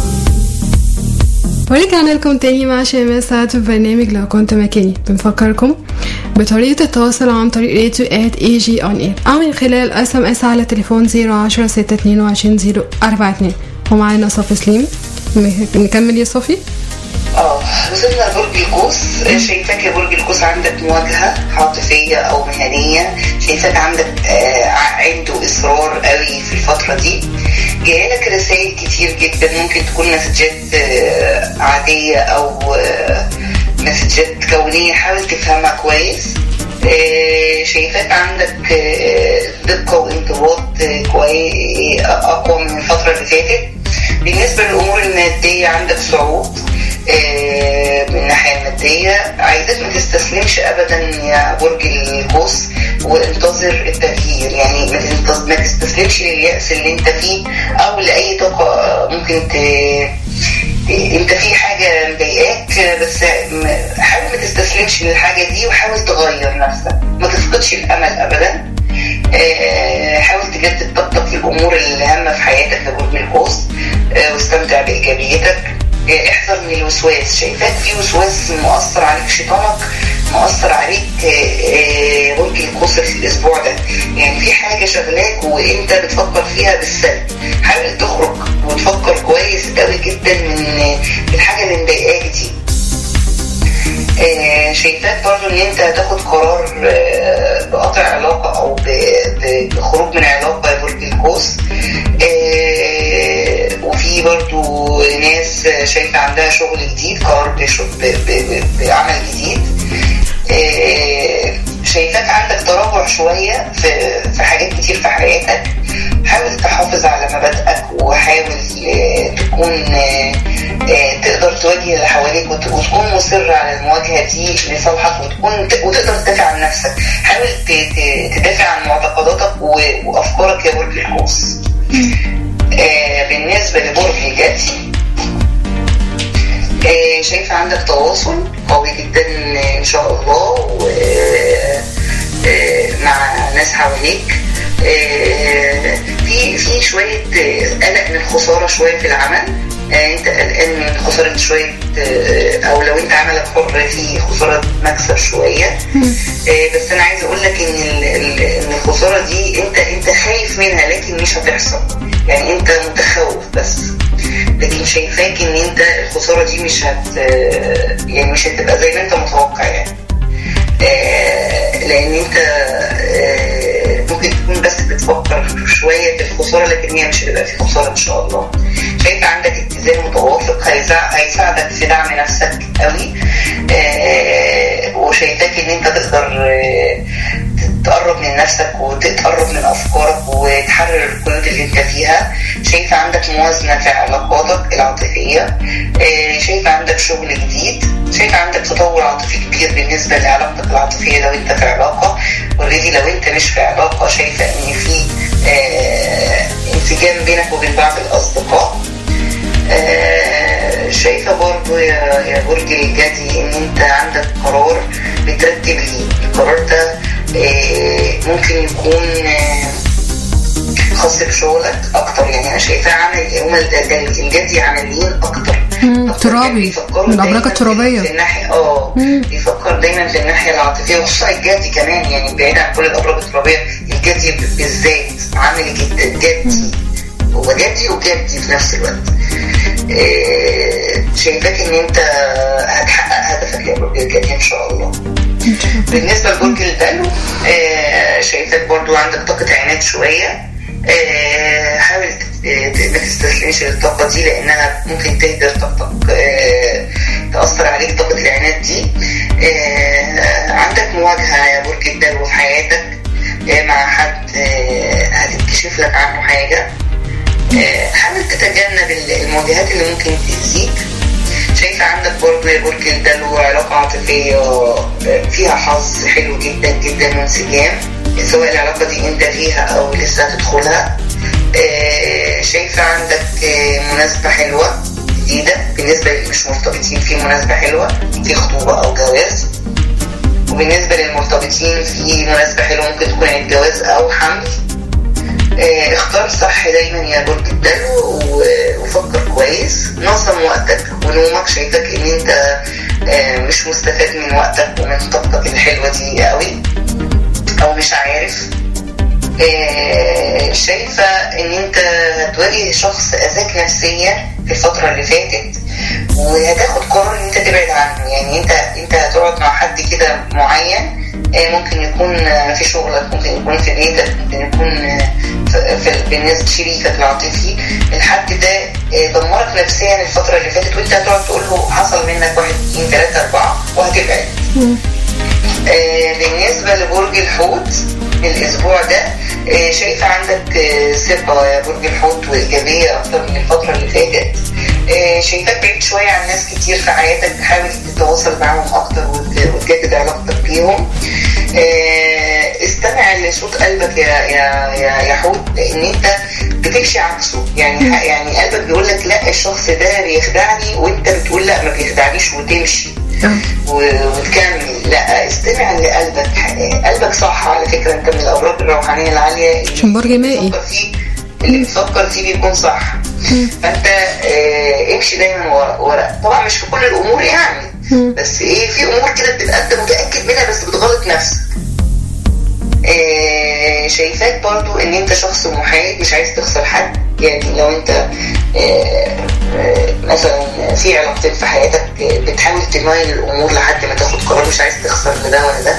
A: ورجعنا لكم تاني مع شيماء سعد في برنامج لو كنت مكاني بنفكركم بطريقة التواصل عن طريق راديو ات اي جي اون اير او من خلال اس ام اس على تليفون 010 622 042 ومعانا صافي سليم م- نكمل يا صافي
C: اه وصلنا لبرج القوس شايفاك يا برج القوس عندك مواجهة عاطفية أو مهنية شايفاك عندك آه عنده إصرار قوي في الفترة دي جايلك رسائل كتير جدا ممكن تكون مسجات آه عادية أو آه مسجات كونية حاول تفهمها كويس آه، شايفاك عندك آه، دقة وانضباط آه، كويس أقوى من الفترة اللي فاتت بالنسبة للأمور المادية عندك صعود آه، من الناحية المادية عايزك ما تستسلمش أبدا يا برج القوس وانتظر التغيير يعني ما تنتظ- ما تستسلمش لليأس اللي انت فيه أو لأي طاقة ممكن ت... انت في حاجة مضايقاك بس م- حاول ما تستسلمش للحاجة دي وحاول تغير نفسك ما تفقدش الأمل أبدا آه، حاول تجدد طاقتك في الأمور الهامة في حياتك لبرج القوس آه، واستمتع بإيجابيتك آه، احذر من الوسواس شايفاك في وسواس مؤثر عليك شيطانك مؤثر عليك آه، آه، برج القوس في الأسبوع ده يعني في حاجة شغلاك وانت بتفكر فيها بالسلب حاول تخرج وتفكر كويس قوي جدا من من الحاجة اللي مضايقاك دي آه، شايفاك برضو ان انت هتاخد قرار آه، بقطع علاقة او ب- ب- بخروج من علاقة يا برج القوس آه، وفي برضو ناس شايفة عندها شغل جديد قرار بشغل- ب- ب- ب- بعمل جديد آه، شايفاك عندك تراجع شوية في في حاجات كتير في حياتك حاول تحافظ على مبادئك وحاول آه، تكون آه، آه، تقدر تواجه اللي حواليك وت- وتكون مصر على المواجهة دي لصالحك وتكون ت- وتقدر تدافع عن نفسك حاول ت- ت- تدافع عن معتقداتك و- وأفكارك يا برج القوس آه، بالنسبة لبرج الجدي آه، شايفة عندك تواصل قوي جدا إن شاء الله و آه، مع ناس حواليك آه، في في شوية آه، قلق من الخسارة شوية في العمل آه، انت قلقان من خسارة شوية آه، او لو انت عملك حر في خسارة مكسب شوية آه، بس انا عايز اقول لك ان ال- ال- ان الخسارة دي انت انت خايف منها لكن مش هتحصل يعني انت متخوف بس لكن شايفاك ان انت الخسارة دي مش هت يعني مش هتبقى زي ما انت متوقع يعني آه، لان انت آه، ممكن تكون بس بتفكر شوية في الخسارة لكن هي مش هتبقى في خسارة ان شاء الله شايف عندك اتزان متوافق هيسا- هيساعدك في دعم نفسك قوي آه، وشايفاك ان انت تقدر آه، تقرب من نفسك وتقرب من افكارك وتحرر القيود اللي انت فيها شايفه عندك موازنه في علاقاتك العاطفيه آه، شايفه عندك شغل جديد شايفه عندك تطور عاطفي كبير بالنسبه لعلاقتك العاطفيه لو انت في علاقه اوريدي لو انت مش في علاقه شايفه ان في آه، انسجام بينك وبين بعض الاصدقاء آه، شايفة برضو يا يا برج الجدي ان انت عندك قرار بترتب ليه القرار ده آه، ممكن يكون آه، خاص بشغلك اكتر يعني انا شايفاه عمل هم ال- ده الجدي عمليين اكتر
A: مم،
C: أكتر
A: ترابي.
C: يعني بيفكروا
A: من الأبراج
C: دايماً في-
A: الترابية.
C: في الناحية اه
A: مم.
C: بيفكر دايما في الناحية العاطفية وخصوصا الجدي كمان يعني بعيد عن كل الأبراج الترابية الجدي ب- بالذات عملي جدا جدي هو جدي وجدي في نفس الوقت آه، شايفاك ان انت هتحقق هدفك يا برج الجدي ان شاء الله بالنسبه لبرج الدلو آه، شايفاك برضو عندك طاقه عناد شويه آه، حاول ت- ت- ما تستسلمش للطاقه دي لانها ممكن تهدر طاقتك آه، تاثر عليك طاقه العناد دي آه، عندك مواجهه يا برج الدلو في حياتك آه، مع حد آه، هتكتشف لك عنه حاجه آه، حاول تتجنب ال- المواجهات اللي ممكن تأذيك شايفة عندك برضه يا برج الدلو علاقة عاطفية آه، فيها حظ حلو جدا جدا وانسجام سواء العلاقة دي انت فيها او لسه هتدخلها آه، شايفة عندك آه، مناسبة حلوة جديدة بالنسبة للي مش مرتبطين في مناسبة حلوة في خطوبة أو جواز وبالنسبة للمرتبطين في مناسبة حلوة ممكن تكون عيد جواز أو حمل آه، اختار صح دايما يا برج الدلو و- وفكر كويس نظم وقتك ونومك شايفك ان انت آه، مش مستفاد من وقتك ومن طاقتك الحلوة دي قوي او مش عارف آه، شايفة ان انت هتواجه شخص اذاك نفسيا في الفترة اللي فاتت وهتاخد قرار ان انت تبعد عنه يعني انت انت هتقعد مع حد كده معين آه، ممكن يكون آه، في شغلك ممكن يكون في بيتك ممكن يكون آه، في في- بالنسبة لشريكك العاطفي الحد ده آه، دمرك نفسيا الفترة اللي فاتت وانت هتقعد تقول له حصل منك واحد اتنين تلاتة اربعة وهتبعد آه، بالنسبة لبرج الحوت الأسبوع ده آه، شايفة عندك آه، ثقة يا برج الحوت وإيجابية أكتر من الفترة اللي فاتت آه، شايفاك بعيد شوية عن ناس كتير في حياتك حاول تتواصل معاهم أكتر وت- وتجدد علاقتك بيهم آه، استمع لصوت قلبك يا يا يا يا حوت لأن أنت بتمشي عكسه يعني يعني قلبك بيقول لك لا الشخص ده بيخدعني وأنت بتقول لا ما بيخدعنيش وتمشي و- وتكمل لا استمع لقلبك قلبك صح على فكره انت من الابراج الروحانيه العاليه
A: عشان برج مائي.
C: اللي بتفكر فيه اللي بتفكر فيه بيكون صح فانت آه، امشي دايما ورا ورا طبعا مش في كل الامور يعني بس ايه في امور كده بتبقى انت متاكد منها بس بتغلط نفسك آه، شايفاك برضو ان انت شخص محايد مش عايز تخسر حد يعني لو انت آه، آه، مثلا في علاقتين في حياتك آه، بتحاول تميل الامور لحد ما تاخد قرار مش عايز تخسر لا ده ولا ده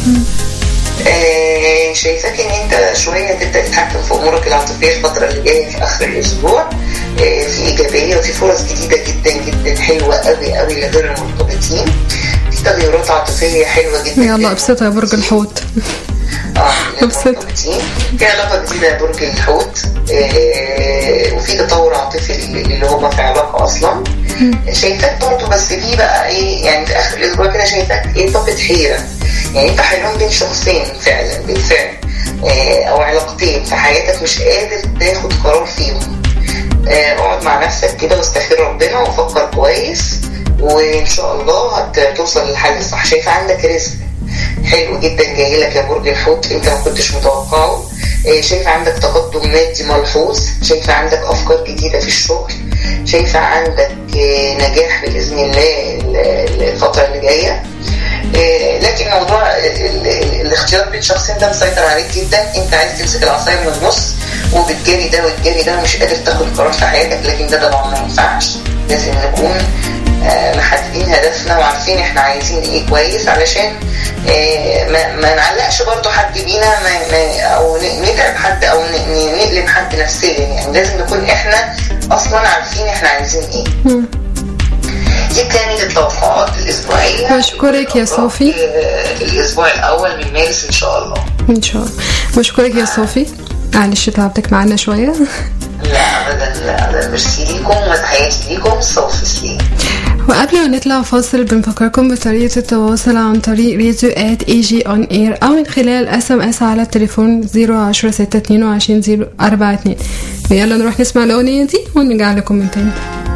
C: آه، شايفاك ان انت شويه تبدا تتحكم في امورك العاطفيه الفتره اللي جايه في اخر الاسبوع آه، في ايجابيه وفي فرص جديده جدا جدا حلوه قوي قوي لغير المرتبطين في تغيرات عاطفيه حلوه جدا
A: يلا
C: جداً.
A: ابسطها يا برج الحوت
C: اه
A: مبسوطة.
C: للمرتبطين. في علاقة جديدة يا برج الحوت آه، وفي تطور عاطفي اللي هما في علاقة أصلا شايفاك برضه بس في بقى إيه يعني في آخر الأسبوع كده شايفاك إيه طاقة حيرة يعني أنت حيران بين شخصين فعلا بالفعل آه، أو علاقتين في حياتك مش قادر تاخد قرار فيهم آه، اقعد مع نفسك كده واستخير ربنا وفكر كويس وإن شاء الله هتوصل للحل الصح شايفة عندك رزق حلو جدا جاي لك يا برج الحوت انت ما كنتش متوقعه آه، شايفه عندك تقدم مادي ملحوظ شايفه عندك افكار جديده في الشغل شايفه عندك آه، نجاح باذن الله ال- ال- الفتره اللي جايه آه، لكن موضوع ال- ال- ال- الاختيار بين شخصين ده مسيطر عليك جدا انت عايز تمسك العصايه من النص وبتجري ده وتجري ده ومش قادر تاخد قرار في حياتك لكن ده طبعا ما ينفعش لازم نكون آه، محددين هدفنا وعارفين احنا عايزين ايه كويس علشان آه، ما, ما نعلقش برضو حد بينا ما ما او ن- نتعب حد او ن- ن- نقلب حد نفسيا يعني لازم نكون احنا اصلا عارفين احنا عايزين ايه دي كانت التوقعات الاسبوعيه
A: بشكرك يا صوفي.
C: آه، الاسبوع الاول من مارس ان شاء الله
A: ان شاء الله بشكرك يا صوفي معلش تعبتك معانا شويه
C: لا ابدا لا ابدا ميرسي ليكم وتحياتي ليكم صوفي سليم
A: وقبل ما نطلع فاصل بنفكركم بطريقة التواصل عن طريق راديو ات اي جي اون اير او من خلال اس ام اس على التليفون 010 622 042 يلا نروح نسمع الاغنية دي ونرجع لكم من تاني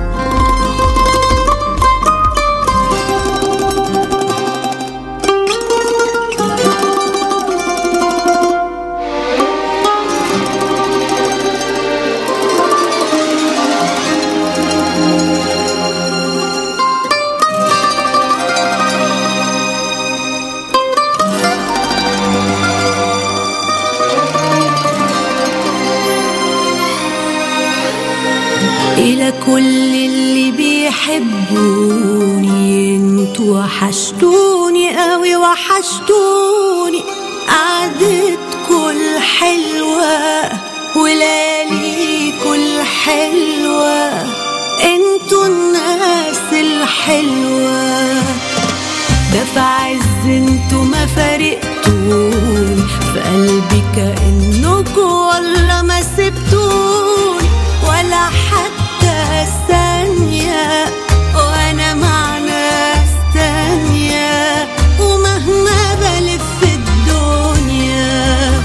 D: إلى كل اللي بيحبوني انتوا وحشتوني قوي وحشتوني قعدتكوا الحلوة ولياليكوا الحلوة انتوا الناس الحلوة ده في عز انتوا ما فارقتوني في قلبي كأنكوا والله ما سبتوني ولا حتى ثانية وانا مع ناس تانية ومهما بلف الدنيا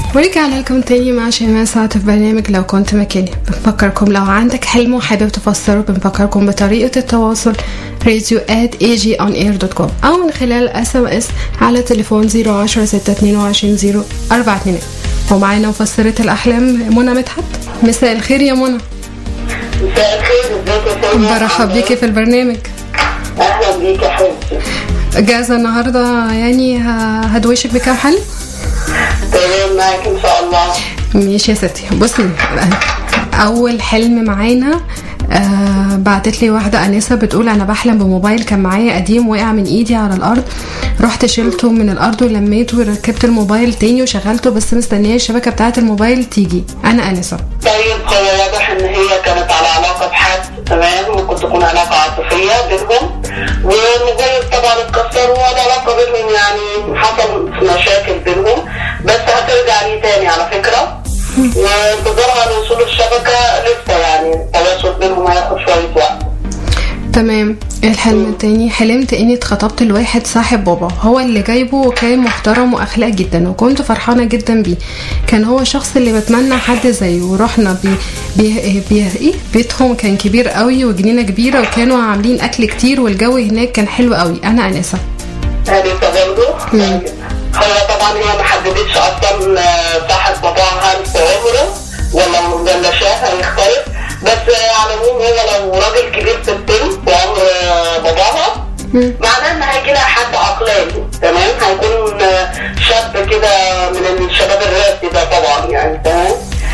A: ورجعنا لكم تاني مع شيماء ساعة في برنامج لو كنت مكاني بنفكركم لو عندك حلم وحابب تفسره بنفكركم بطريقة التواصل راديو at agonair.com أو من خلال اس ام اس على تليفون 010 622 042 ومعانا مفسرة الأحلام منى مدحت مساء الخير يا منى
E: مساء الخير ازيك يا سامية
A: برحب بيكي في البرنامج
E: اهلا بيك يا حبيبتي
A: جاهزة النهاردة يعني ه- هدوشك بكام حل؟
E: تمام معاك ان شاء الله
A: ماشي يا ستي بصي اول حلم معانا آه بعتت لي واحدة أنسة بتقول أنا بحلم بموبايل كان معايا قديم وقع من إيدي على الأرض رحت شلته من الأرض ولميته وركبت الموبايل تاني وشغلته بس مستنية الشبكة بتاعة الموبايل تيجي أنا أنسة
E: طيب هو واضح ان هي كانت على علاقه بحد تمام ممكن تكون علاقه عاطفيه بينهم والموبايل طبعا اتكسر والعلاقه بينهم يعني حصل مشاكل بينهم بس هترجع ليه تاني على فكره وانتظارها لوصول الشبكه لسه يعني التواصل بينهم هياخد شويه وقت
A: تمام الحلم التاني حلمت اني اتخطبت لواحد صاحب بابا هو اللي جايبه وكان محترم واخلاق جدا وكنت فرحانه جدا بيه كان هو الشخص اللي بتمنى حد زيه ورحنا بي بي بي ايه بيتهم كان كبير قوي وجنينه كبيره وكانوا عاملين اكل كتير والجو هناك كان حلو قوي انا انسه
E: هذه برضه
A: مم.
E: هو طبعا هي ما حددتش اصلا آه، صاحب باباها هل في عمره ولا ولا شاه هيختلف بس آه، على العموم هو لو راجل كبير في السن في عمر آه، باباها
A: مم.
E: معناه ان هيجي لها حد عقلاني تمام هيكون آه، شاب كده من الشباب الراسي ده طبعا يعني تمام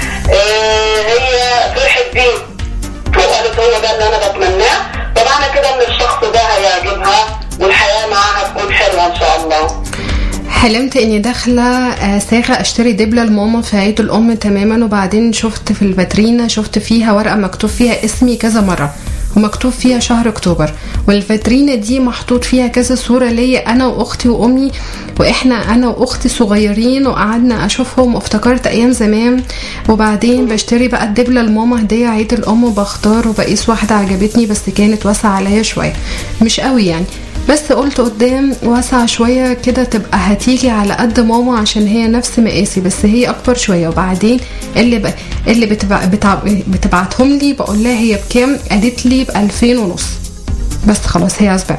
E: آه، هي فرحت بيه وقالت هو ده اللي انا بتمناه فمعنى كده ان الشخص ده هيعجبها والحياه معاها هتكون حلوه ان شاء الله
A: حلمت اني داخله آه، ساغه اشتري دبله لماما في عيد الام تماما وبعدين شفت في الفاترينا شفت فيها ورقه مكتوب فيها اسمي كذا مره ومكتوب فيها شهر اكتوبر والفاترينا دي محطوط فيها كذا صوره ليا انا واختي وامي واحنا انا واختي صغيرين وقعدنا اشوفهم وافتكرت ايام زمان وبعدين بشتري بقى الدبله لماما هديه عيد الام وبختار وبقيس واحده عجبتني بس كانت واسعه عليا شويه مش قوي يعني بس قلت قدام واسعة شوية كده تبقى هتيجي على قد ماما عشان هي نفس مقاسي بس هي أكبر شوية وبعدين اللي ب... اللي بتبع... بتع... بتبعتهم لي بقول لها هي بكام قالت لي بألفين ونص بس خلاص هي أسبق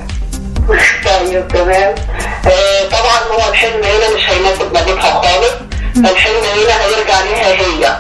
E: طيب تمام آه طبعا هو الحلم هنا مش هيناسب مامتها خالص الحلم هنا هيرجع ليها هي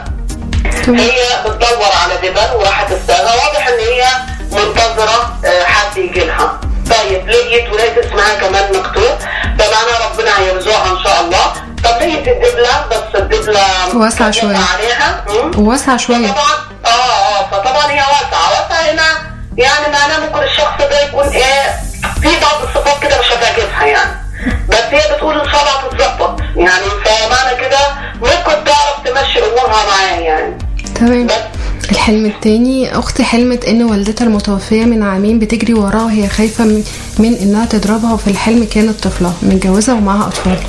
E: هي بتدور على دبل وراحت الساغه واضح ان هي منتظره آه، حد يجي لها طيب لقيت ولقيت اسمها كمان مكتوب فمعنى ربنا هيرزقها ان شاء الله طب لقيت الدبله بس الدبله
A: واسعة شوية.
E: عليها مم.
A: واسعة شوية
E: فطبعا اه اه فطبعا هي واسعه واسعه هنا يعني معناه ممكن الشخص ده يكون ايه في بعض الصفات كده مش هتعجبها يعني بس هي بتقول ان شاء الله هتتظبط يعني فمعنى كده ممكن تعرف تمشي امورها معاه يعني
A: تمام
E: بس
A: الحلم التاني اختي حلمت ان والدتها المتوفيه من عامين بتجري وراها وهي خايفه من, من انها تضربها وفي الحلم كانت طفله متجوزه ومعاها اطفال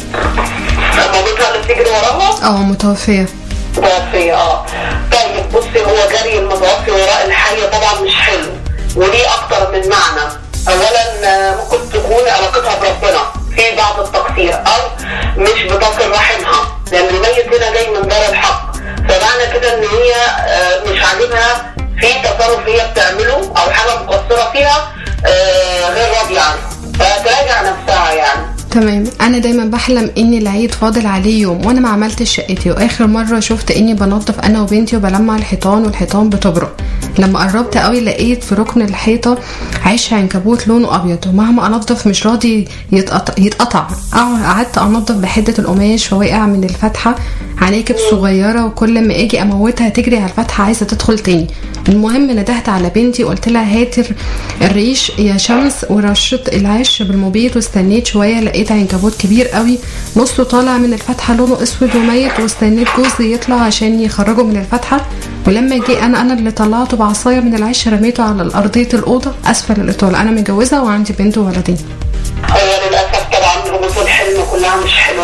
E: مامتها اللي بتجري وراها
A: اه متوفيه
E: متوفية اه طيب بصي هو جري المتوفي وراء الحي طبعا مش حلو وليه اكتر من معنى اولا آه، ممكن تكون علاقتها بربنا في بعض التقصير او مش بتصل رحمها لان الميت هنا جاي من دار الحق فمعنى كده ان هي آه، مش عاجبها في تصرف هي بتعمله او حاجه مقصره فيها آه، غير راضيه عنها فتراجع نفسها يعني
A: تمام انا دايما بحلم ان العيد فاضل عليه يوم وانا ما عملتش شقتي واخر مره شفت اني بنظف انا وبنتي وبلمع الحيطان والحيطان بتبرق لما قربت قوي لقيت في ركن الحيطه عيش عنكبوت لونه ابيض ومهما انضف مش راضي يتقطع, يتقطع أع- قعدت انضف بحده القماش فوقع من الفتحه عناكب صغيره وكل ما اجي اموتها تجري على الفتحه عايزه تدخل تاني المهم ندهت على بنتي قلت لها هاتي الر- الريش يا شمس ورشت العش بالمبيد واستنيت شويه لقيت عنكبوت كبير قوي نصه طالع من الفتحه لونه اسود وميت واستنيت جوزي يطلع عشان يخرجه من الفتحه ولما جه انا انا اللي طلعته بعصايه من العش رميته على ارضيه الاوضه اسفل الاطاله انا متجوزه وعندي بنت وولدين
E: هو للأسف طبعا رؤوس الحلم كلها مش حلوة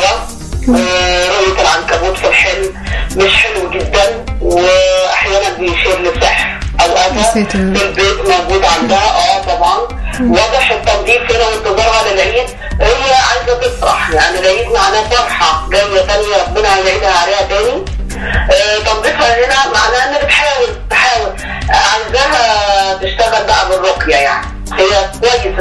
E: آه، رؤية العنكبوت في الحلم مش حلو جدا وأحيانا بيشير لسحر أو أذى
A: ساتر.
E: في البيت موجود عندها اه طبعا واضح التنظيف هنا وانتظارها للعيد هي عايزة تفرح يعني العيد معناه فرحة جاية تانية ربنا هيعيدها عليها تاني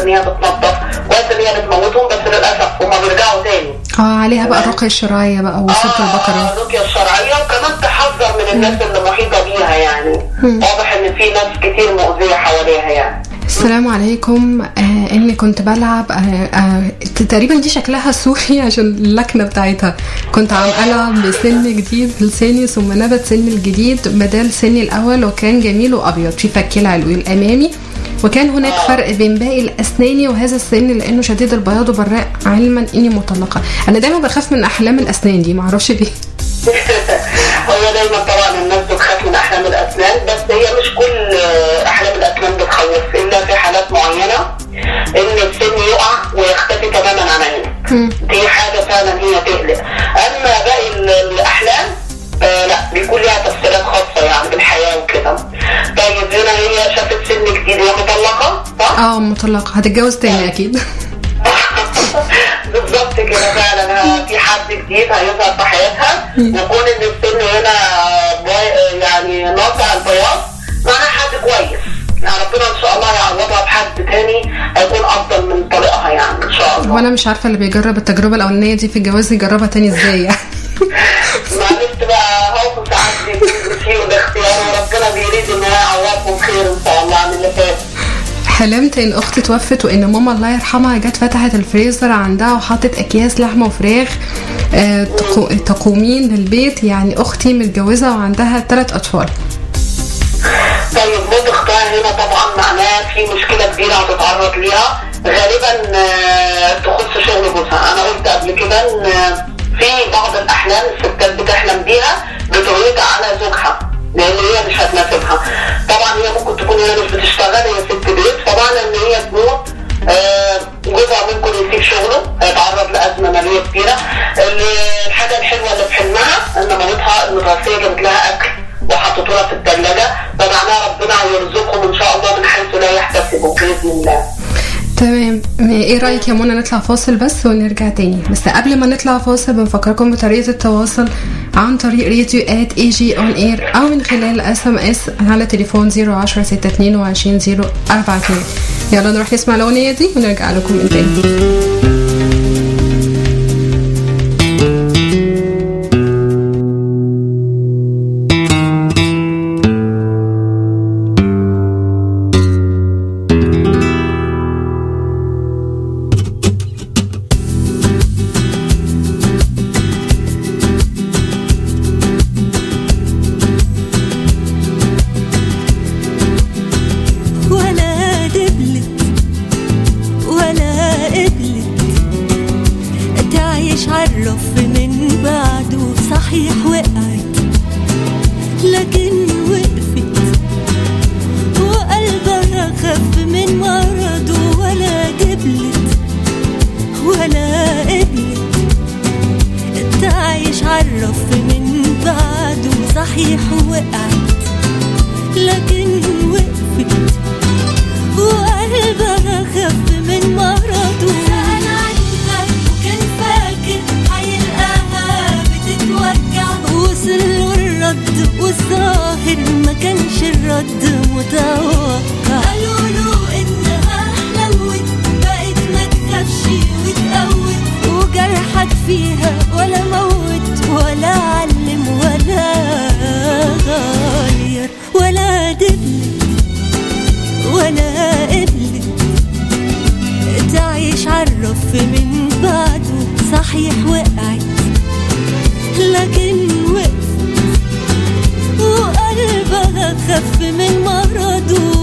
E: ان هي بتنظف كويس ان هي بتموتهم بس للاسف هما بيرجعوا تاني
A: اه عليها بقى الرقية الشرعية بقى وسورة البقرة
E: آه الرقية الشرعية وكمان تحذر من الناس اللي محيطة بيها يعني واضح ان في ناس كتير مؤذية حواليها يعني
A: السلام عليكم آه اني كنت بلعب آه آه تقريبا دي شكلها سوري عشان اللكنه بتاعتها كنت عم العب بسن جديد لساني ثم نبت سن الجديد بدل سني الاول وكان جميل وابيض في فك العلوي الامامي وكان هناك فرق بين باقي الاسنان وهذا السن لانه شديد البياض وبراء علما اني مطلقه انا دايما بخاف من احلام الاسنان دي معرفش ليه
E: هو دايما طبعا الناس بتخاف من احلام الاسنان بس هي مش كل احلام الاسنان بتخوف الا في حالات معينه ان السن يقع ويختفي تماما عن عينك دي حاجه فعلا هي تقلق اما باقي ال- الاحلام آه لا بيكون ليها تفسيرات خاصه يعني بالحياه وكده طيب هنا هي شافت سن جديد هي مطلقه صح؟
A: اه مطلقه هتتجوز تاني اكيد
E: بالظبط كده فعلا في حد جديد هيظهر في حياتها وكون ان السن هنا باي- يعني ناصع البياض معناه حد كويس يعني ربنا ان شاء الله يعوضها بحد تاني هيكون افضل من طريقها يعني ان شاء الله
A: وانا مش عارفه اللي بيجرب التجربه الاولانيه دي في الجواز يجربها تاني ازاي يعني
E: معلش بقى هو ساعات بيكون فيه الاختيار وربنا بيريد ان هو يعوضكم خير ان شاء الله عن اللي فات
A: حلمت ان اختي توفت وان ماما الله يرحمها جت فتحت الفريزر عندها وحطت اكياس لحمه وفراخ آه، تقو- تقومين للبيت يعني اختي متجوزه وعندها ثلاث اطفال
E: طيب موت اختها هنا طبعا معناه في مشكله كبيره هتتعرض ليها غالبا آه، تخص شغل جوزها انا قلت قبل كده ان آه، في بعض الاحلام الستات بتحلم بيها بتعود على زوجها لان هي مش هتناسبها طبعا هي ممكن تكون هي مش بتشتغل هي ست بيت طبعا ان هي تموت آه، جوزها ممكن يسيب شغله هيتعرض لازمه ماليه كبيره ال- الحاجه الحلوه اللي في حلمها ان مامتها المتوفيه جابت لها اكل وحطته لها في الثلاجه فمعناها ربنا هيرزقهم ان شاء الله من حيث لا يحتسبوا باذن الله.
A: تمام ايه رايك يا منى نطلع فاصل بس ونرجع تاني بس قبل ما نطلع فاصل بنفكركم بطريقه التواصل عن طريق راديو ات اي جي اون اير او من خلال اس ام اس على تليفون 010 622 042 يلا نروح نسمع الاغنيه دي ونرجع لكم من تاني
D: ولا دبلت ولا قبلت تعيش عالرف من بعده صحيح وقعت لكن وقفت وقلبها خف من مرضه ولا قبلت ولا قبلت تعيش عالرف من بعده صحيح وقعت لكن وقفت وقلبها خف من مرضه سأل عنها وكان فاكر هيلقاها بتتوجع وصل له الرد والظاهر ما كانش الرد متوقع قالوا له انها حلوت بقت ما تخافش وتقوت وجرحك فيها ولا موت ولا علم ولا غير ولا دبلت ولا قبلت تعيش عالرف من بعده صحيح وقعت لكن وقفت وقلبها خف من مرضه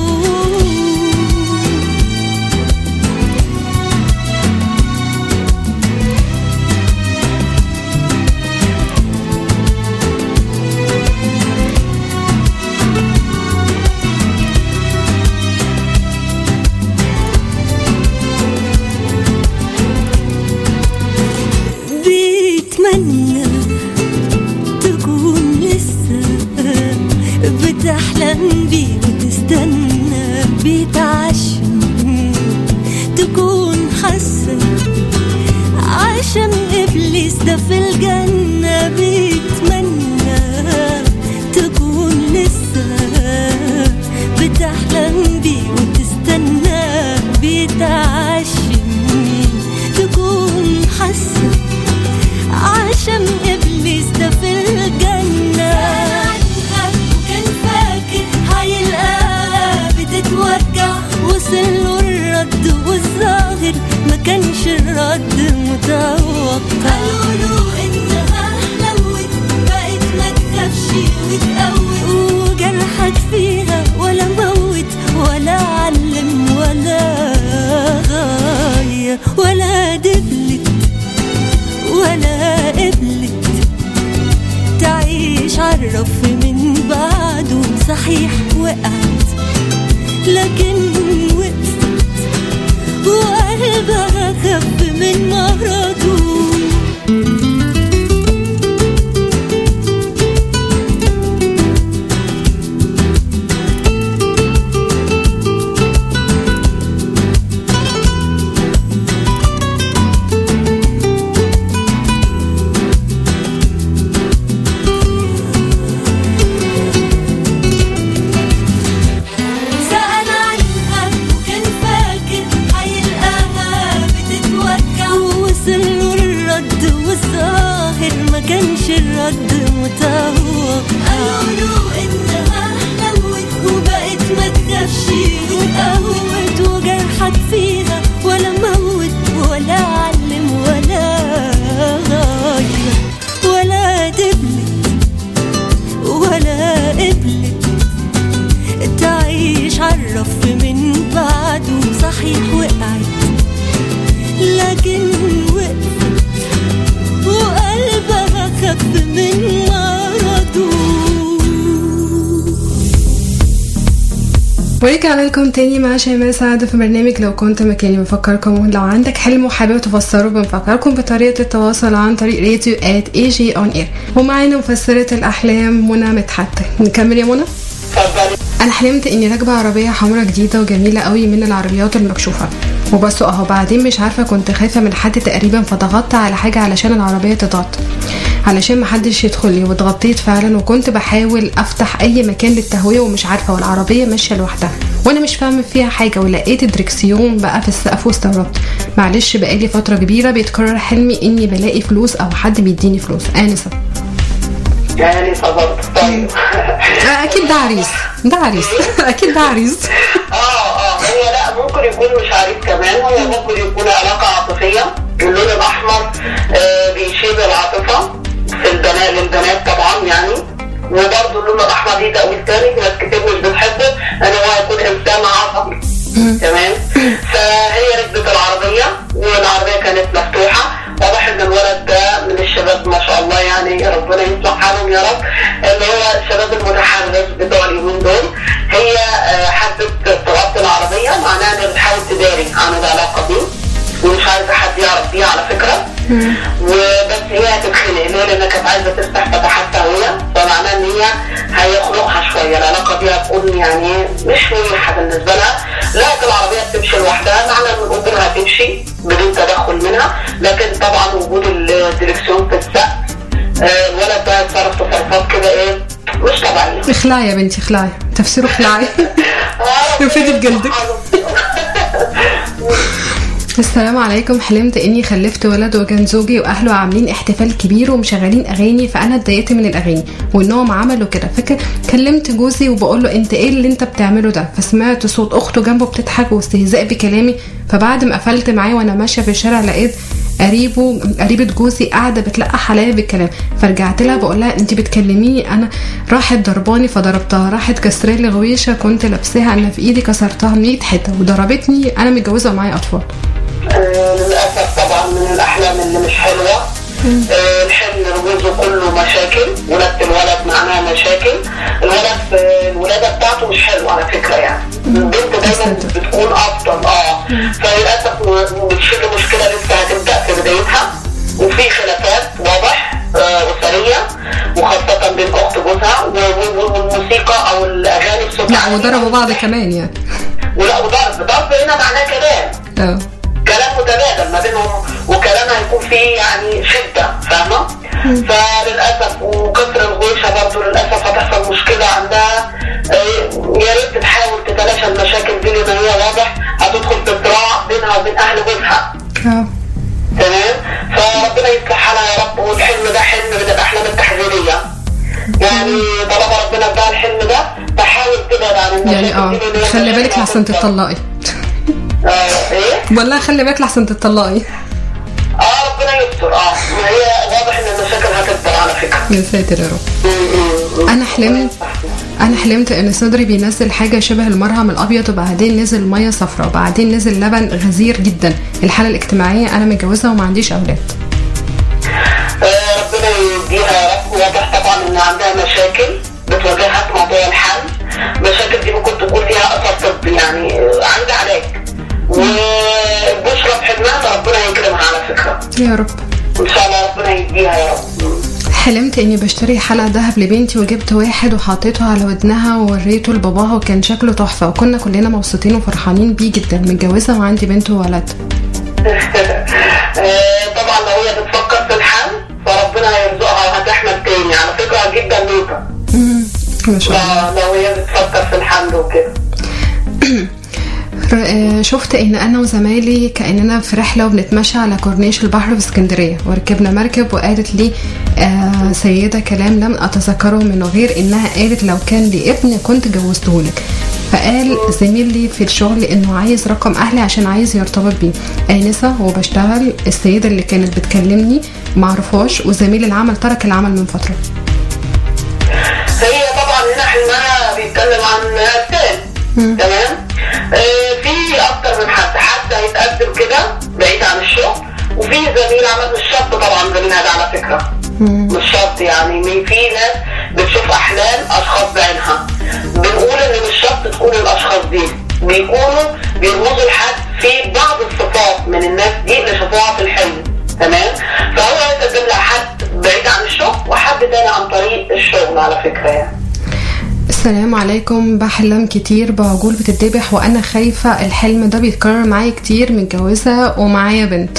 D: بيتمنى تكون لسه بتحلم بيه وتستنى بيتعشم تكون حاسة عشان إبليس ده في الجنة بيتمنى تكون لسه بتحلم بيه وتستنى بيتعشم عرف من بعده صحيح وقعت لكن وقفت وقلبها خف من مرضه سأل عنها وكان فاكر هيلقاها بتتوجع ووصل له الرد والظاهر ما كانش الرد متوقع قالوا انها حلوت وبقت ما تخافش واتقوت وجرحك فيها ولا موت ولا علم ولا غير ولا دبلت ولا قبلت تعيش عرف من بعده صحيح وقعت لكن وقفت وقلبها خف من مرضه
A: ورجعنا لكم تاني مع شيماء سعد في برنامج لو كنت مكاني بفكركم لو عندك حلم وحابب تفسره بنفكركم بطريقة التواصل عن طريق راديو ات اي جي اون اير ومعانا مفسرة الأحلام منى مدحت نكمل يا منى
E: اتفضلي
A: انا حلمت اني راكبه عربيه حمراء جديده وجميله قوي من العربيات المكشوفه وبس اهو بعدين مش عارفه كنت خايفه من حد تقريبا فضغطت على حاجه علشان العربيه تضغط علشان محدش يدخل لي واتغطيت فعلا وكنت بحاول افتح اي مكان للتهويه ومش عارفه والعربيه ماشيه لوحدها وانا مش فاهمه فيها حاجه ولقيت الدركسيون بقى في السقف واستغربت معلش بقالي فتره كبيره بيتكرر حلمي اني بلاقي فلوس او حد بيديني فلوس انسه
E: يعني صبرت طيب
A: آه، اكيد ده عريس ده عريس اكيد ده عريس
E: اه اه هو لا ممكن يكون مش عريس كمان هو ممكن يكون علاقة عاطفية اللون الأحمر آه بيشير العاطفة في البنات للبنات طبعا يعني وبرضه اللون الأحمر ليه تأويل تاني في ناس كتير مش بتحبه إن هو يكون إنسان عصبي تمام فهي ركبت العربية والعربية كانت مفتوحة واضح ان الولد ده من الشباب ما شاء الله يعني ربنا يصلح حالهم يا رب اللي هو الشباب المتحرش بتوع اليومين دول هي آه، حبت تغطي العربية معناها انها بتحاول تداري عن العلاقة دي ومش عايزة حد يعرف بيها على فكرة وبس هي هتتخنق ليه لانها كانت عايزة تفتح فتحات تهوية فمعناها ان هي هيخنقها شوية العلاقة دي هتكون يعني مش مريحة بالنسبة لها لكن العربية بتمشي لوحدها معنى ان الأذن هتمشي بدون تدخل منها لكن طبعا وجود الدركسيون في السقف آه، الولد ده اتصرف تصرفات كده ايه مش طبيعية
A: اخلعي يا بنتي اخلعي تفسيره اخلعي انفدي بجلدك. السلام عليكم حلمت اني خلفت ولد وكان زوجي واهله عاملين احتفال كبير ومشغلين اغاني فانا اتضايقت من الاغاني وانهم عملوا كده فاكر كلمت جوزي وبقول له انت ايه اللي انت بتعمله ده فسمعت صوت اخته جنبه بتضحك واستهزاء بكلامي فبعد ما قفلت معاه وانا ماشيه في الشارع لقيت قريبه قريبه جوزي قاعده بتلقح عليا بالكلام فرجعت لها بقول لها انت بتكلميني انا راحت ضرباني فضربتها راحت كسرة لي غويشه كنت لابساها انا في ايدي كسرتها 100 حته وضربتني انا متجوزه ومعايا اطفال
E: آه، للأسف طبعا من الأحلام اللي مش حلوة آه، الحلم رموزه كله مشاكل ولادة الولد معناها مشاكل الولد في الولادة بتاعته مش حلوة على فكرة يعني البنت دايما
A: أحسنت.
E: بتكون أفضل اه فللأسف م- بتشيل مشكلة لسه هتبدأ في بدايتها وفي خلافات واضح آه، أسرية وخاصة بين أخت جوزها و- و- والموسيقى أو الأغاني بصوت
A: لا
E: عالي.
A: وضربوا بعض كمان يعني
E: ولا وضرب ضرب هنا معناه كلام
A: اه
E: كلام متبادل ما بينهم وكلام هيكون فيه يعني شدة فاهمة؟ فللأسف وكسر الغوشة برضه للأسف هتحصل مشكلة عندها آه، يا ريت تحاول تتلاشى المشاكل دي لأن هي واضح هتدخل في صراع بينها وبين أهل جوزها
A: اه
E: تمام؟ فربنا يصلح حالها يا رب والحلم ده حلم من الأحلام التحذيرية يعني طالما ربنا اداها الحلم ده فحاول تبعد عن المشاكل
A: يعني اه
E: دي لأن هي
A: خلي بالك
E: مشاكل
A: لحسن
E: هتفضل.
A: تتطلقي
E: اه ايه؟
A: والله خلي بالك لحسن تتطلقي
E: اه ربنا يستر اه وهي واضح ان المشاكل هتكبر على فكره
A: يا ساتر يا رب انا حلمت انا حلمت ان صدري بينزل حاجه شبه المرهم الابيض وبعدين نزل ميه صفراء وبعدين نزل لبن غزير جدا الحاله الاجتماعيه انا متجوزه وما عنديش اولاد
E: آه ربنا يديها يا رب واضح طبعا طبعا ان عندها مشاكل بتواجهها في موضوع الحمل المشاكل دي ممكن تكون ليها اثر طبي يعني عندها علاج وبشرى بحلمها ده ربنا يكرمها على فكره
A: يا رب
E: ان شاء الله ربنا يديها يا رب
A: حلمت اني بشتري حلقة ذهب لبنتي وجبت واحد وحطيته على ودنها ووريته لباباها وكان شكله تحفة وكنا كلنا مبسوطين وفرحانين بيه جدا متجوزة وعندي بنت وولد
E: آه، طبعا لو هي بتفكر في الحمل فربنا هيرزقها وهتحمل تاني على فكره هتجيب بنوته
A: ما شاء الله
E: لو هي بتفكر في الحمل وكده
A: آه، شفت ان انا وزمايلي كاننا في رحله وبنتمشى على كورنيش البحر في اسكندريه وركبنا مركب وقالت لي آه سيده كلام لم اتذكره منه غير انها قالت لو كان لي ابن كنت جوزتهولك فقال زميل لي في الشغل انه عايز رقم اهلي عشان عايز يرتبط بيه انسه وبشتغل السيده اللي كانت بتكلمني معرفهاش وزميل العمل ترك العمل من فتره
E: هي طبعا هنا حلمها بيتكلم عن الثاني تمام آه، في اكتر من حد حد هيتقدم كده بعيد عن الشغل وفي زميل عمل مش شرط طبعا زميلها ده على فكره مش شرط يعني مي- في ناس بتشوف احلام اشخاص بعينها بنقول ان مش شرط تكون الاشخاص دي بيكونوا بيرمزوا لحد في بعض الصفات من الناس دي اللي شافوها في الحلم تمام فهو هيتقدم لها حد بعيد عن الشغل وحد تاني عن طريق الشغل على فكره يعني
A: السلام عليكم بحلم كتير بعجول بتتذبح وانا خايفه الحلم ده بيتكرر معايا كتير متجوزه ومعايا بنت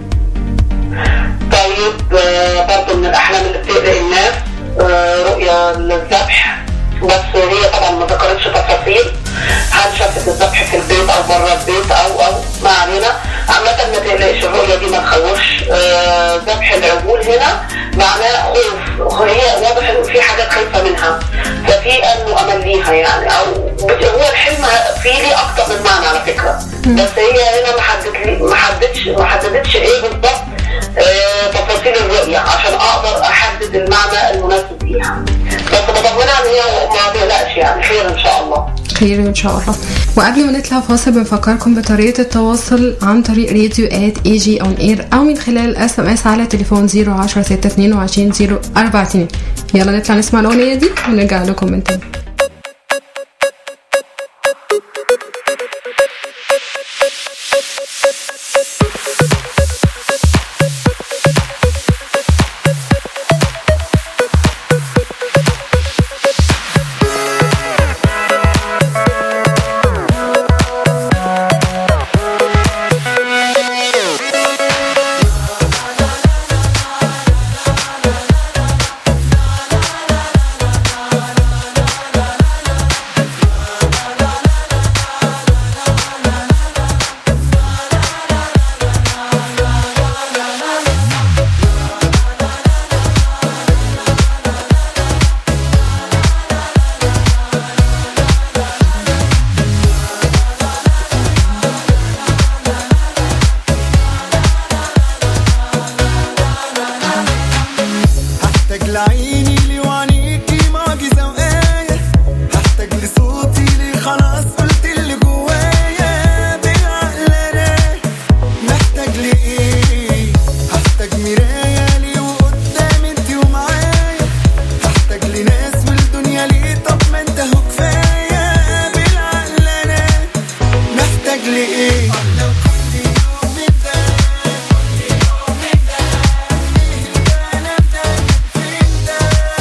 E: طيب آه، برضه من الاحلام اللي بتقلق الناس آه، رؤيا للذبح بس هي طبعا ما ذكرتش تفاصيل هل شافت الذبح في البيت او بره البيت او او ما علينا عامة ما تقلقش الرؤية دي ما تخوفش آه، ذبح العجول هنا معناه خوف هي واضح انه في حاجات خايفة منها ففي انه امل ليها يعني او بت- هو الحلم فيه ليه اكتر من معنى على فكرة بس هي هنا ما حددت ما حددتش ما حددتش ايه بالظبط آه، تفاصيل الرؤية عشان اقدر احدد المعنى المناسب ليها بس بطمنها ان هي ما تقلقش يعني خير ان شاء الله
A: خير ان شاء الله وقبل ما نطلع فاصل بنفكركم بطريقه التواصل عن طريق راديو ات اي جي اون اير او من خلال اس ام اس على تليفون 010 622 042 يلا نطلع نسمع الاغنيه دي ونرجع لكم من تاني
B: هحتاج لعيني لي وعينيكي معجزة وآية هحتاج لصوتي لي خلاص قلت اللي جوايا بالعقل أنا محتاج لإيه هحتاج مراية لي وقدام انتي ومعايا هحتاج لناس والدنيا ليه طب ما انت هو كفاية بالعقل أنا محتاج لإيه لو كل يوم من ده كل يوم من ده ايه الكلام ده فين ده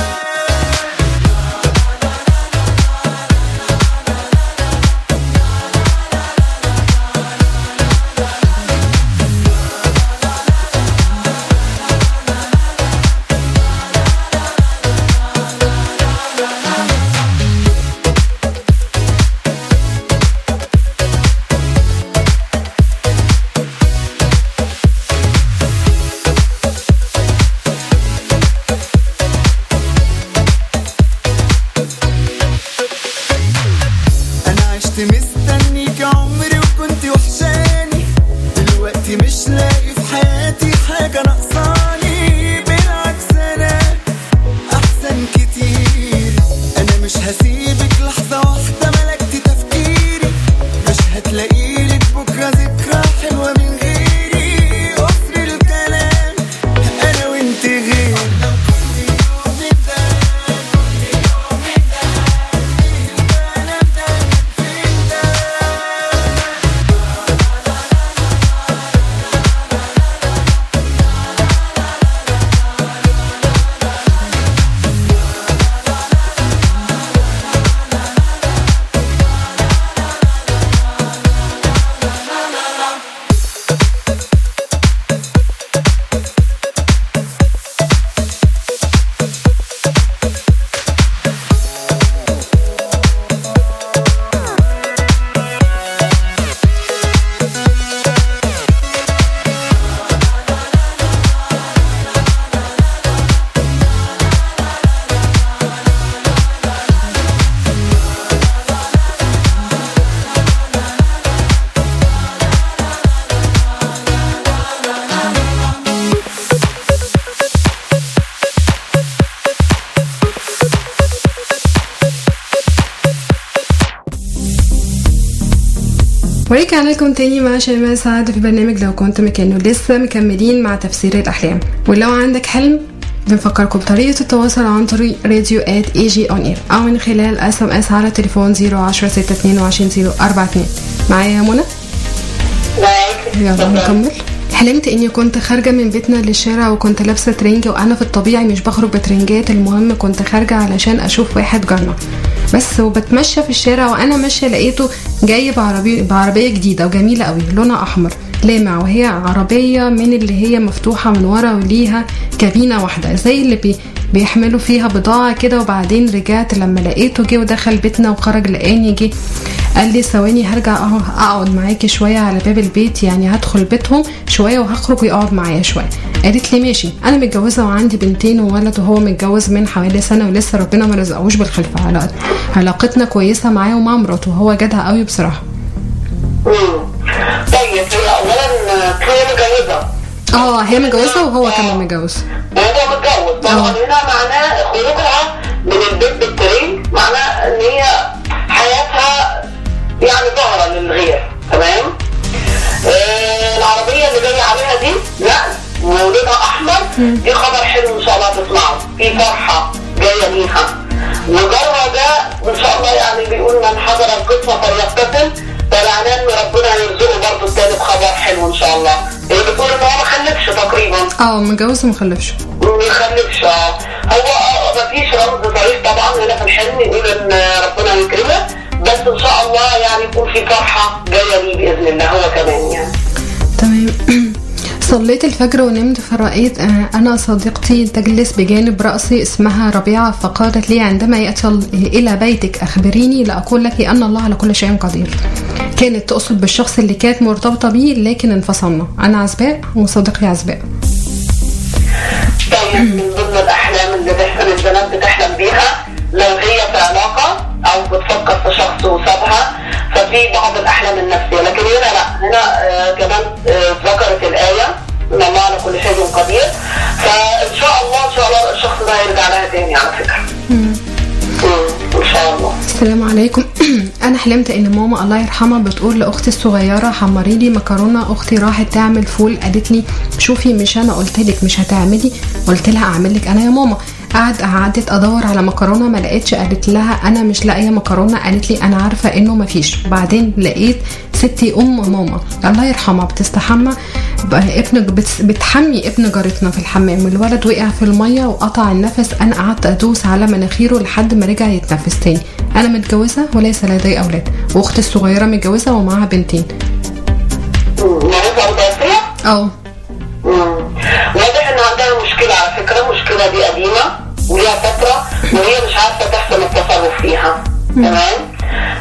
B: انا عشت مستنيك عمري وكنت وحشاني دلوقتي مش لاقي في حياتي حاجة ناقصاني بالعكس انا احسن كتير انا مش هسيبك لحظة واحدة ملكت تفكيري مش هتلاقيلك بكرة ذكرى حلوة من غيري قصر الكلام انا وانت غير لو كل يوم نبدأ
A: ورجعنا لكم تاني مع شيماء سعد في برنامج لو كنت مكانه لسه مكملين مع تفسير الأحلام ولو عندك حلم بنفكركم بطريقة التواصل عن طريق راديو ات اي جي اون اير او من خلال اس ام اس على تليفون 010 622 042 معايا يا منى يلا نكمل حلمت اني كنت خارجه من بيتنا للشارع وكنت لابسه ترنج وانا في الطبيعي مش بخرج بترنجات المهم كنت خارجه علشان اشوف واحد جارنا بس وبتمشى في الشارع وانا ماشيه لقيته جاي بعربيه بعربيه جديده وجميله قوي لونها احمر لامع وهي عربيه من اللي هي مفتوحه من ورا وليها كابينه واحده زي اللي بي بيحملوا فيها بضاعة كده وبعدين رجعت لما لقيته جه ودخل بيتنا وخرج لقاني جه قال لي ثواني هرجع أهو اقعد معاكي شويه على باب البيت يعني هدخل بيتهم شويه وهخرج ويقعد معايا شويه قالت لي ماشي انا متجوزه وعندي بنتين وولد وهو متجوز من حوالي سنه ولسه ربنا ما رزقهوش بالخلفه علاقت- علاقتنا كويسه معاه ومع مراته وهو جدع قوي بصراحه
E: مم. طيب هي اولا هي متجوزه
A: اه هي متجوزه وهو كمان متجوز
E: وهو متجوز طبعا
A: آه.
E: هنا معناه خروجها من البيت بالترين معناه ان هي حياتها يعني ظاهره للغير تمام آه العربيه اللي جايه عليها دي لا ولونها احمر دي خبر حلو ان شاء الله تسمعه في فرحه جايه ليها وجارها ده ان شاء الله يعني بيقول من حضر القسمه فليقتتل فمعناه ان ربنا يرزقه برضه التاني بخبر حلو ان شاء الله هي بتقول ان هو ما خلفش تقريبا
A: اه متجوز ومخلفش
E: ما يخلفش اه هو اه ما فيش رمز صريح طبعا هنا في الحلم يقول ان ربنا يكرمه بس ان شاء الله يعني يكون في فرحه جايه ليه باذن الله هو كمان يعني
A: تمام صليت الفجر ونمت فرأيت آه، أنا صديقتي تجلس بجانب رأسي اسمها ربيعة فقالت لي عندما يأتي ال- إلى بيتك أخبريني لأقول لك أن الله على كل شيء قدير كانت تقصد بالشخص اللي كانت مرتبطة بيه لكن انفصلنا أنا عزباء وصديقي عزباء
E: طيب من ضمن الاحلام اللي دايما البنات بتحلم بيها لو هي في علاقه او بتفكر في شخص وسابها ففي بعض الاحلام النفسيه لكن هنا لا هنا آه كمان آه ذكرت الايه ان الله على كل شيء قدير فان شاء الله ان شاء الله الشخص ده هيرجع لها تاني على فكره مم، ان شاء الله
A: السلام عليكم انا حلمت ان ماما الله يرحمها بتقول لاختي الصغيره حمري لي مكرونه اختي راحت تعمل فول قالت لي شوفي مش انا قلت لك مش هتعملي قلت لها اعمل لك انا يا ماما قعد قعدت ادور على مكرونه ما لقيتش قالت لها انا مش لاقيه مكرونه قالت لي انا عارفه انه ما فيش بعدين لقيت ستي ام ماما الله يرحمها بتستحمى بقى ابن بتس- بتحمي ابن جارتنا في الحمام الولد وقع في الميه وقطع النفس انا قعدت ادوس على مناخيره لحد ما رجع يتنفس تاني انا متجوزه وليس لدي اولاد واختي الصغيره متجوزه ومعاها بنتين
E: مم، معرفه متوفيه
A: اه
E: مم. واضح ان عندها مشكلة على فكرة المشكلة دي قديمة وليها فترة وهي مش عارفة تحسن التصرف فيها تمام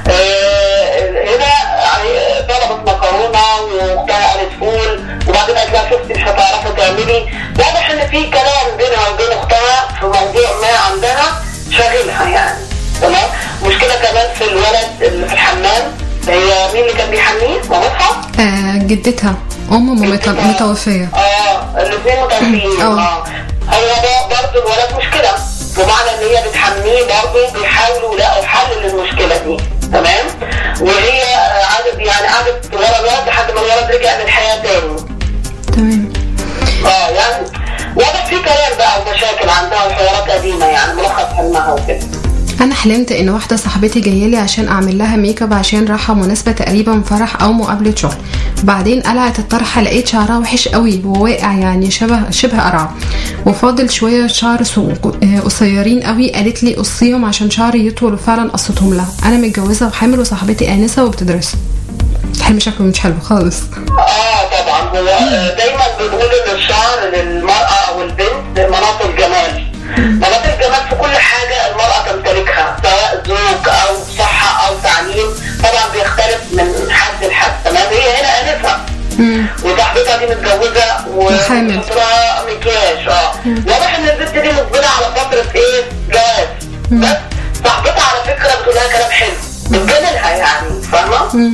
E: آه هنا يعني طلبت مكرونة واختها قالت فول وبعدين قالت لها شفتي مش هتعرفي تعملي واضح ان في كلام بينها وبين اختها في موضوع ما عندها شاغلها يعني تمام مشكلة كمان في الولد اللي في الحمام هي مين اللي كان بيحميه مامتها؟
A: آه، جدتها ام مامتها متوفيه
E: اه الاثنين متوفيين
A: اه.
E: اه هو ده برضه الولد مشكله بمعنى ان هي بتحميه برضه بيحاولوا يلاقوا حل للمشكله دي تمام وهي آه، قعدت يعني قعدت ورا الولد لحد ما الولد رجع للحياه تاني
A: تمام
E: اه يعني واضح في كلام بقى ومشاكل عندها وحوارات قديمه يعني ملخص حلمها وكده
A: انا حلمت ان واحده صاحبتي جايه لي عشان اعمل لها ميك اب عشان رايحه مناسبه تقريبا فرح او مقابله شغل بعدين قلعت الطرحه لقيت شعرها وحش قوي وواقع يعني شبه شبه قرعه وفاضل شويه شعر سو- آه، قصيرين قوي قالت لي قصيهم عشان شعري يطول وفعلا قصتهم لها انا متجوزه وحامل وصاحبتي انسه وبتدرس الحلم شكله مش حلو خالص
E: اه طبعا هو آه، دايما بنقول ان الشعر للمراه او البنت مناط الجمال مناط الجمال في كل حاجه المراه تمتلكها سواء زوج او صحه او تعليم طبعا بيختلف من حد لحد تمام هي هنا انسه وصاحبتها دي متجوزه
A: وحامل.
E: وفترة مكياج اه واضح ان البنت دي مقبله على فتره ايه جواز بس صاحبتها على فكره بتقول لها كلام حلو بتجادلها يعني فاهمه؟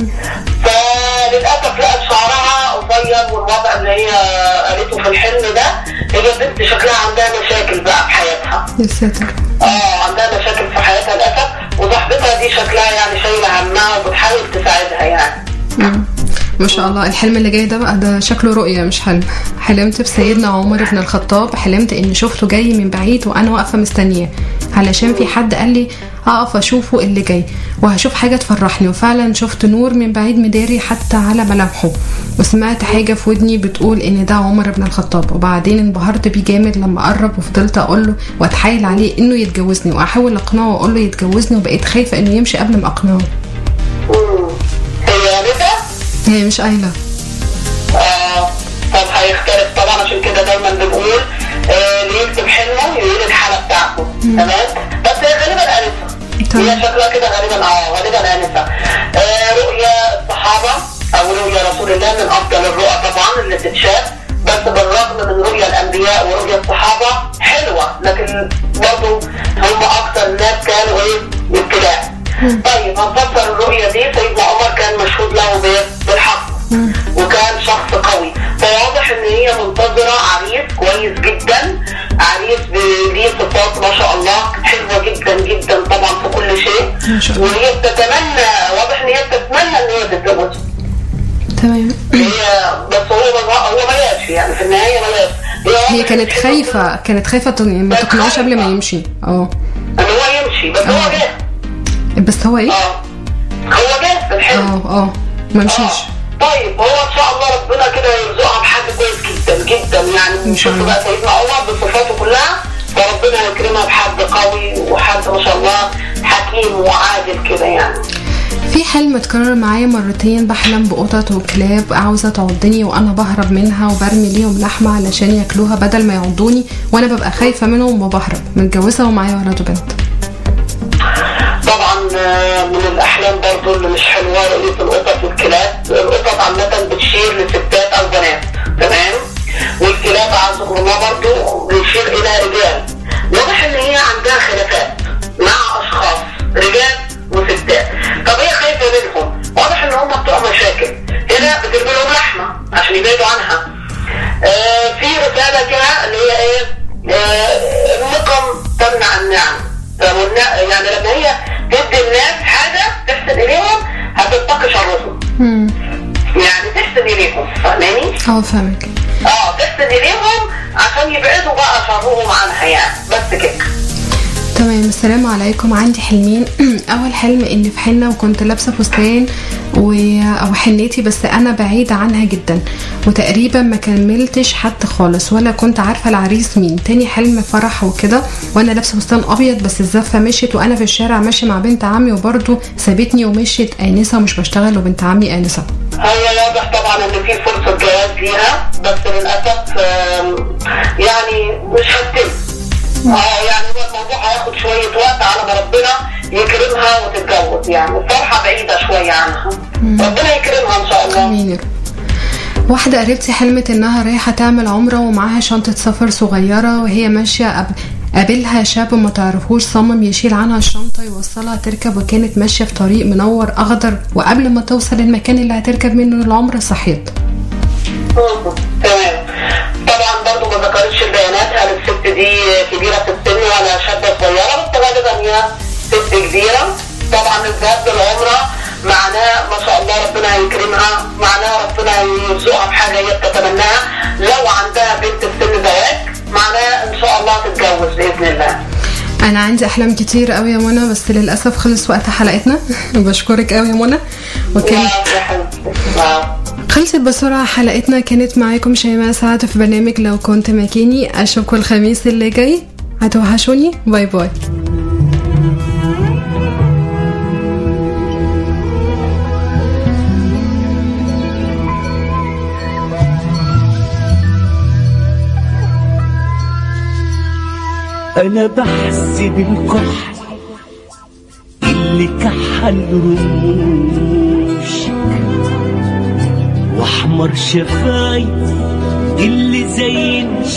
E: فللاسف لقت شعرها قصير والوضع اللي هي قالته في الحلم ده هي بنت شكلها عندها مشاكل بقى في حياتها
A: يا ساتر
E: اه عندها مشاكل في حياتها للاسف وصاحبتها دي شكلها يعني شايله همها وبتحاول تساعدها يعني
A: ما شاء الله الحلم اللي جاي ده بقى ده شكله رؤية مش حلم حلمت بسيدنا عمر بن الخطاب حلمت اني شفته جاي من بعيد وانا واقفة مستنياه علشان في حد قال لي اقف اشوفه اللي جاي وهشوف حاجة تفرحني وفعلا شفت نور من بعيد مداري حتى على ملامحه وسمعت حاجة في ودني بتقول ان ده عمر بن الخطاب وبعدين انبهرت بيه جامد لما قرب وفضلت اقول له واتحايل عليه انه يتجوزني واحاول اقنعه واقول له يتجوزني وبقيت خايفة انه يمشي قبل ما اقنعه
E: مم. هي رضا
A: هي مش قايلة
E: آه طب هيختلف طبعا عشان كده دايما بنقول آه اللي يكتب حلمه يقول الحاله بتاعته تمام بس هي غالبا انسه
A: تمام.
E: هي شكلها كده غالبا اه غالبا انسه آه رؤيا الصحابه او رؤيا رسول الله من افضل الرؤى طبعا اللي تتشاف بس بالرغم من رؤيا الانبياء ورؤيا الصحابه حلوه لكن برضه هم اكثر الناس كانوا ايه ابتلاء طيب هنفسر الرؤيا دي سيدنا عمر كان مشهود له ب- بالحق وكان شخص قوي فواضح ان هي منتظرة عريس كويس جدا عريس ب- ليه صفات ما شاء الله حلوة جدا جدا طبعا في كل شيء
A: ما شاء الله.
E: وهي بتتمنى واضح ان هي بتتمنى ان هي تتجوز
A: تمام
E: هي بس هو ما هو ما جاش يعني في النهاية ما جاش
A: هي
E: واضح
A: كانت
E: إن
A: خايفة كانت خايفة تن- ما
E: كانت
A: تقنعوش قبل ما
E: خايفة.
A: يمشي اه
E: ان هو يمشي بس هو
A: آه.
E: جه
A: بس هو ايه؟
E: اه هو جه في الحلم
A: اه اه ما مشيش
E: آه. طيب هو ان شاء الله ربنا كده يرزقها بحد كويس جدا جدا يعني
A: إن شاء
E: شوفوا
A: الله.
E: بقى سيدنا عمر بصفاته كلها فربنا يكرمها بحد قوي وحد ما شاء الله حكيم وعادل كده يعني
A: في حلم اتكرر معايا مرتين بحلم بقطط وكلاب عاوزة تعضني وانا بهرب منها وبرمي ليهم لحمة علشان ياكلوها بدل ما يعضوني وانا ببقى خايفة منهم وبهرب متجوزة ومعايا ولد وبنت
E: طبعا آه، من الاحلام برضو اللي مش حلوه رؤيه القطط والكلاب القطط عامه بتشير لستات او بنات تمام والكلاب اعزكم الله برضو بتشير الى رجال واضح ان هي عندها خلافات مع اشخاص رجال وستات طب هي خايفه منهم واضح ان هم بتوع مشاكل هنا بترمي لهم لحمه عشان يبعدوا عنها آه في رساله كده اللي هي ايه آه النقم تمنع النعم فمنا- يعني لما هي تدي الناس حاجه تحسن اليهم هتتقي شرهم
A: مم.
E: يعني تحسن اليهم فاهماني؟
A: اه فاهمك
E: اه تحسن اليهم عشان يبعدوا بقى شرهم عنها يعني بس كده
A: تمام السلام عليكم عندي حلمين اول حلم ان في حنه وكنت لابسه فستان و... او حنتي بس انا بعيده عنها جدا وتقريبا ما كملتش حتى خالص ولا كنت عارفه العريس مين تاني حلم فرح وكده وانا لابسه فستان ابيض بس الزفه مشيت وانا في الشارع ماشيه مع بنت عمي وبرضه سابتني ومشيت انسه ومش بشتغل وبنت عمي انسه
E: هي واضح طبعا ان في فرصه جواز ليها بس للاسف آم، يعني مش هتتم اه يعني هو الموضوع هياخد شويه وقت على ما ربنا يكرمها وتتجوز يعني الفرحه بعيده شويه عنها ربنا يكرمها ان شاء الله
A: امين يا رب. واحدة قريبتي حلمت انها رايحة تعمل عمرة ومعاها شنطة سفر صغيرة وهي ماشية قب- قابلها شاب ما تعرفوش صمم يشيل عنها الشنطة يوصلها تركب وكانت ماشية في طريق منور أخضر وقبل ما توصل المكان اللي هتركب منه العمرة صحيت
E: مم. تمام طبعا برضو ما ذكرتش البيانات هل الست دي كبيره في السن ولا شابه صغيره بس غالبا هي ست كبيره طبعا الذهاب للعمره معناه ما شاء الله ربنا هيكرمها معناه ربنا يرزقها بحاجه هي بتتمناها لو عندها بنت في سن زواج معناه ان شاء الله تتجوز باذن الله
A: أنا عندي أحلام كتير قوي يا منى بس للأسف خلص وقت حلقتنا بشكرك قوي يا منى وكان
E: يا حبيبتي واو.
A: خلصت بسرعة حلقتنا كانت معاكم شيماء سعد في برنامج لو كنت مكاني أشوفكم الخميس اللي جاي هتوحشوني باي باي
D: انا بحسب الكحل اللي كحل رموشك واحمر شفايف اللي زين